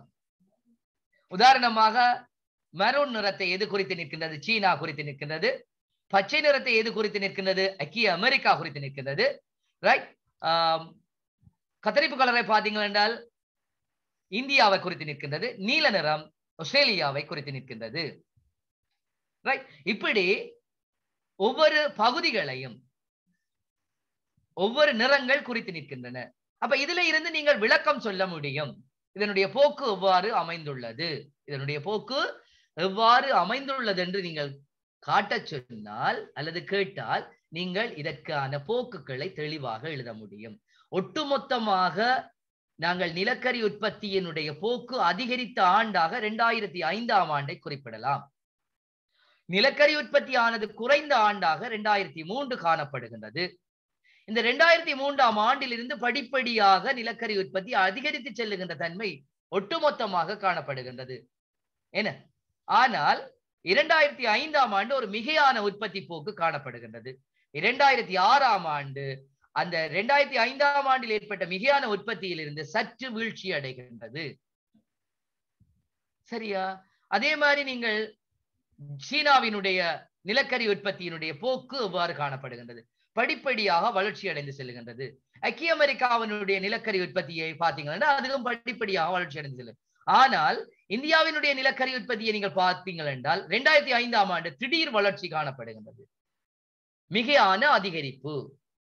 உதாரணமாக மெரூன் நிறத்தை எது குறித்து நிற்கின்றது சீனா குறித்து நிற்கின்றது பச்சை நிறத்தை எது குறித்து நிற்கின்றது ஐக்கிய அமெரிக்கா குறித்து நிற்கின்றது ரைட் கத்தரிப்பு கலரை பார்த்தீங்கள் என்றால் இந்தியாவை குறித்து நிற்கின்றது நீல நிறம் ஆஸ்திரேலியாவை குறித்து நிற்கின்றது ரைட் இப்படி ஒவ்வொரு பகுதிகளையும் ஒவ்வொரு நிறங்கள் குறித்து நிற்கின்றன அப்ப இதுல இருந்து நீங்கள் விளக்கம் சொல்ல முடியும் இதனுடைய போக்கு எவ்வாறு அமைந்துள்ளது இதனுடைய போக்கு எவ்வாறு அமைந்துள்ளது என்று நீங்கள் காட்டச் சொன்னால் அல்லது கேட்டால் நீங்கள் இதற்கான போக்குகளை தெளிவாக எழுத முடியும் ஒட்டுமொத்தமாக நாங்கள் நிலக்கரி உற்பத்தியினுடைய போக்கு அதிகரித்த ஆண்டாக இரண்டாயிரத்தி ஐந்தாம் ஆண்டை குறிப்பிடலாம் நிலக்கரி உற்பத்தி ஆனது குறைந்த ஆண்டாக இரண்டாயிரத்தி மூன்று காணப்படுகின்றது இந்த இரண்டாயிரத்தி மூன்றாம் ஆண்டிலிருந்து படிப்படியாக நிலக்கரி உற்பத்தி அதிகரித்து செல்லுகின்ற தன்மை ஒட்டுமொத்தமாக காணப்படுகின்றது என்ன ஆனால் இரண்டாயிரத்தி ஐந்தாம் ஆண்டு ஒரு மிகையான உற்பத்தி போக்கு காணப்படுகின்றது இரண்டாயிரத்தி ஆறாம் ஆண்டு அந்த இரண்டாயிரத்தி ஐந்தாம் ஆண்டில் ஏற்பட்ட மிகையான உற்பத்தியிலிருந்து சற்று வீழ்ச்சி அடைகின்றது சரியா அதே மாதிரி நீங்கள் சீனாவினுடைய நிலக்கரி உற்பத்தியினுடைய போக்கு எவ்வாறு காணப்படுகின்றது படிப்படியாக வளர்ச்சி அடைந்து செல்கின்றது ஐக்கிய அமெரிக்காவினுடைய நிலக்கரி உற்பத்தியை பார்த்தீங்கன்னா அதுவும் படிப்படியாக வளர்ச்சி அடைந்து செல்லும் ஆனால் இந்தியாவினுடைய நிலக்கரி உற்பத்தியை நீங்கள் பார்த்தீங்கள் என்றால் இரண்டாயிரத்தி ஐந்தாம் ஆண்டு திடீர் வளர்ச்சி காணப்படுகின்றது மிகையான அதிகரிப்பு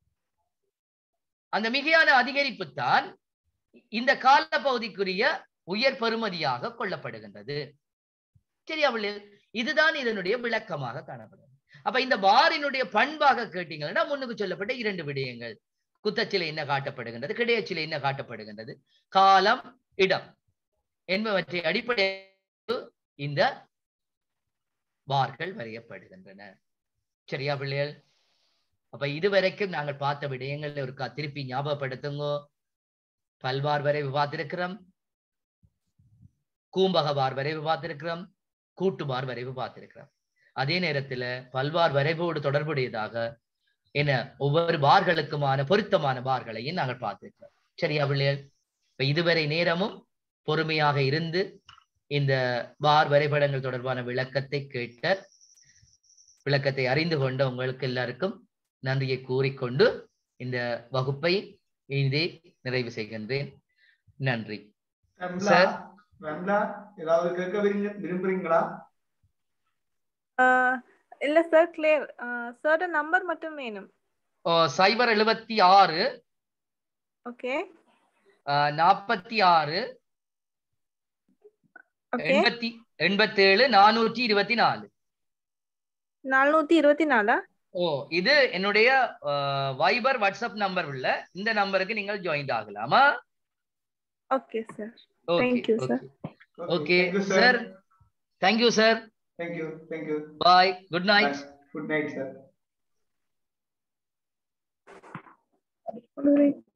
அந்த மிகையான அதிகரிப்பு தான் இந்த கால பகுதிக்குரிய உயர் பெறுமதியாக கொள்ளப்படுகின்றது சரியா இதுதான் இதனுடைய விளக்கமாக காணப்படுகிறது அப்ப இந்த பாரினுடைய பண்பாக கேட்டீங்கன்னா முன்னுக்கு சொல்லப்பட்ட இரண்டு விடயங்கள் குத்தச்சிலை என்ன காட்டப்படுகின்றது கிடையச்சிலை என்ன காட்டப்படுகின்றது காலம் இடம் என்பவற்றை அடிப்படை இந்த பார்கள் வரையப்படுகின்றன சரியா பிள்ளைகள் அப்ப இதுவரைக்கும் நாங்கள் பார்த்த விடயங்கள் ஒரு திருப்பி ஞாபகப்படுத்துங்க பல்வார் வரைவு பார்த்திருக்கிறோம் கூம்பக பார் வரைவு பார்த்திருக்கிறோம் கூட்டுபார் வரைவு பார்த்திருக்கிறோம் அதே நேரத்துல பல்வார் வரைவோடு தொடர்புடையதாக என ஒவ்வொரு பார்களுக்குமான பொருத்தமான பார்களையும் நாங்கள் பார்த்திருக்கிறோம் சரியா பிள்ளைகள் இப்ப இதுவரை நேரமும் பொறுமையாக இருந்து இந்த பார் வரைபடங்கள் தொடர்பான விளக்கத்தை கேட்ட விளக்கத்தை அறிந்து கொண்ட உங்களுக்கு எல்லாருக்கும் நன்றியை கூறிக்கொண்டு இந்த வகுப்பை இன்றே நிறைவு செய்கின்றேன் நன்றி சார் ஏதாவது கேட்க விரும்புறீங்களா இல்ல சார் கிளியர் சார் நம்பர் மட்டும் வேணும் சைபர் எழுபத்தி ஆறு ஓகே நாற்பத்தி ஆறு எண்பத்தி எண்பத்தி ஏழு நானூற்றி இருபத்தி நாலு நானூத்தி இருபத்தி நாலா ஓ இது என்னுடைய வைபர் வாட்ஸ்அப் நம்பர் உள்ள இந்த நம்பருக்கு நீங்கள் ஜாயின் ஆகலாமா okay sir okay Thank you, sir. Okay Thank you, sir thank you sir Thank you. Thank you. Bye good night Good night, sir. ஒரு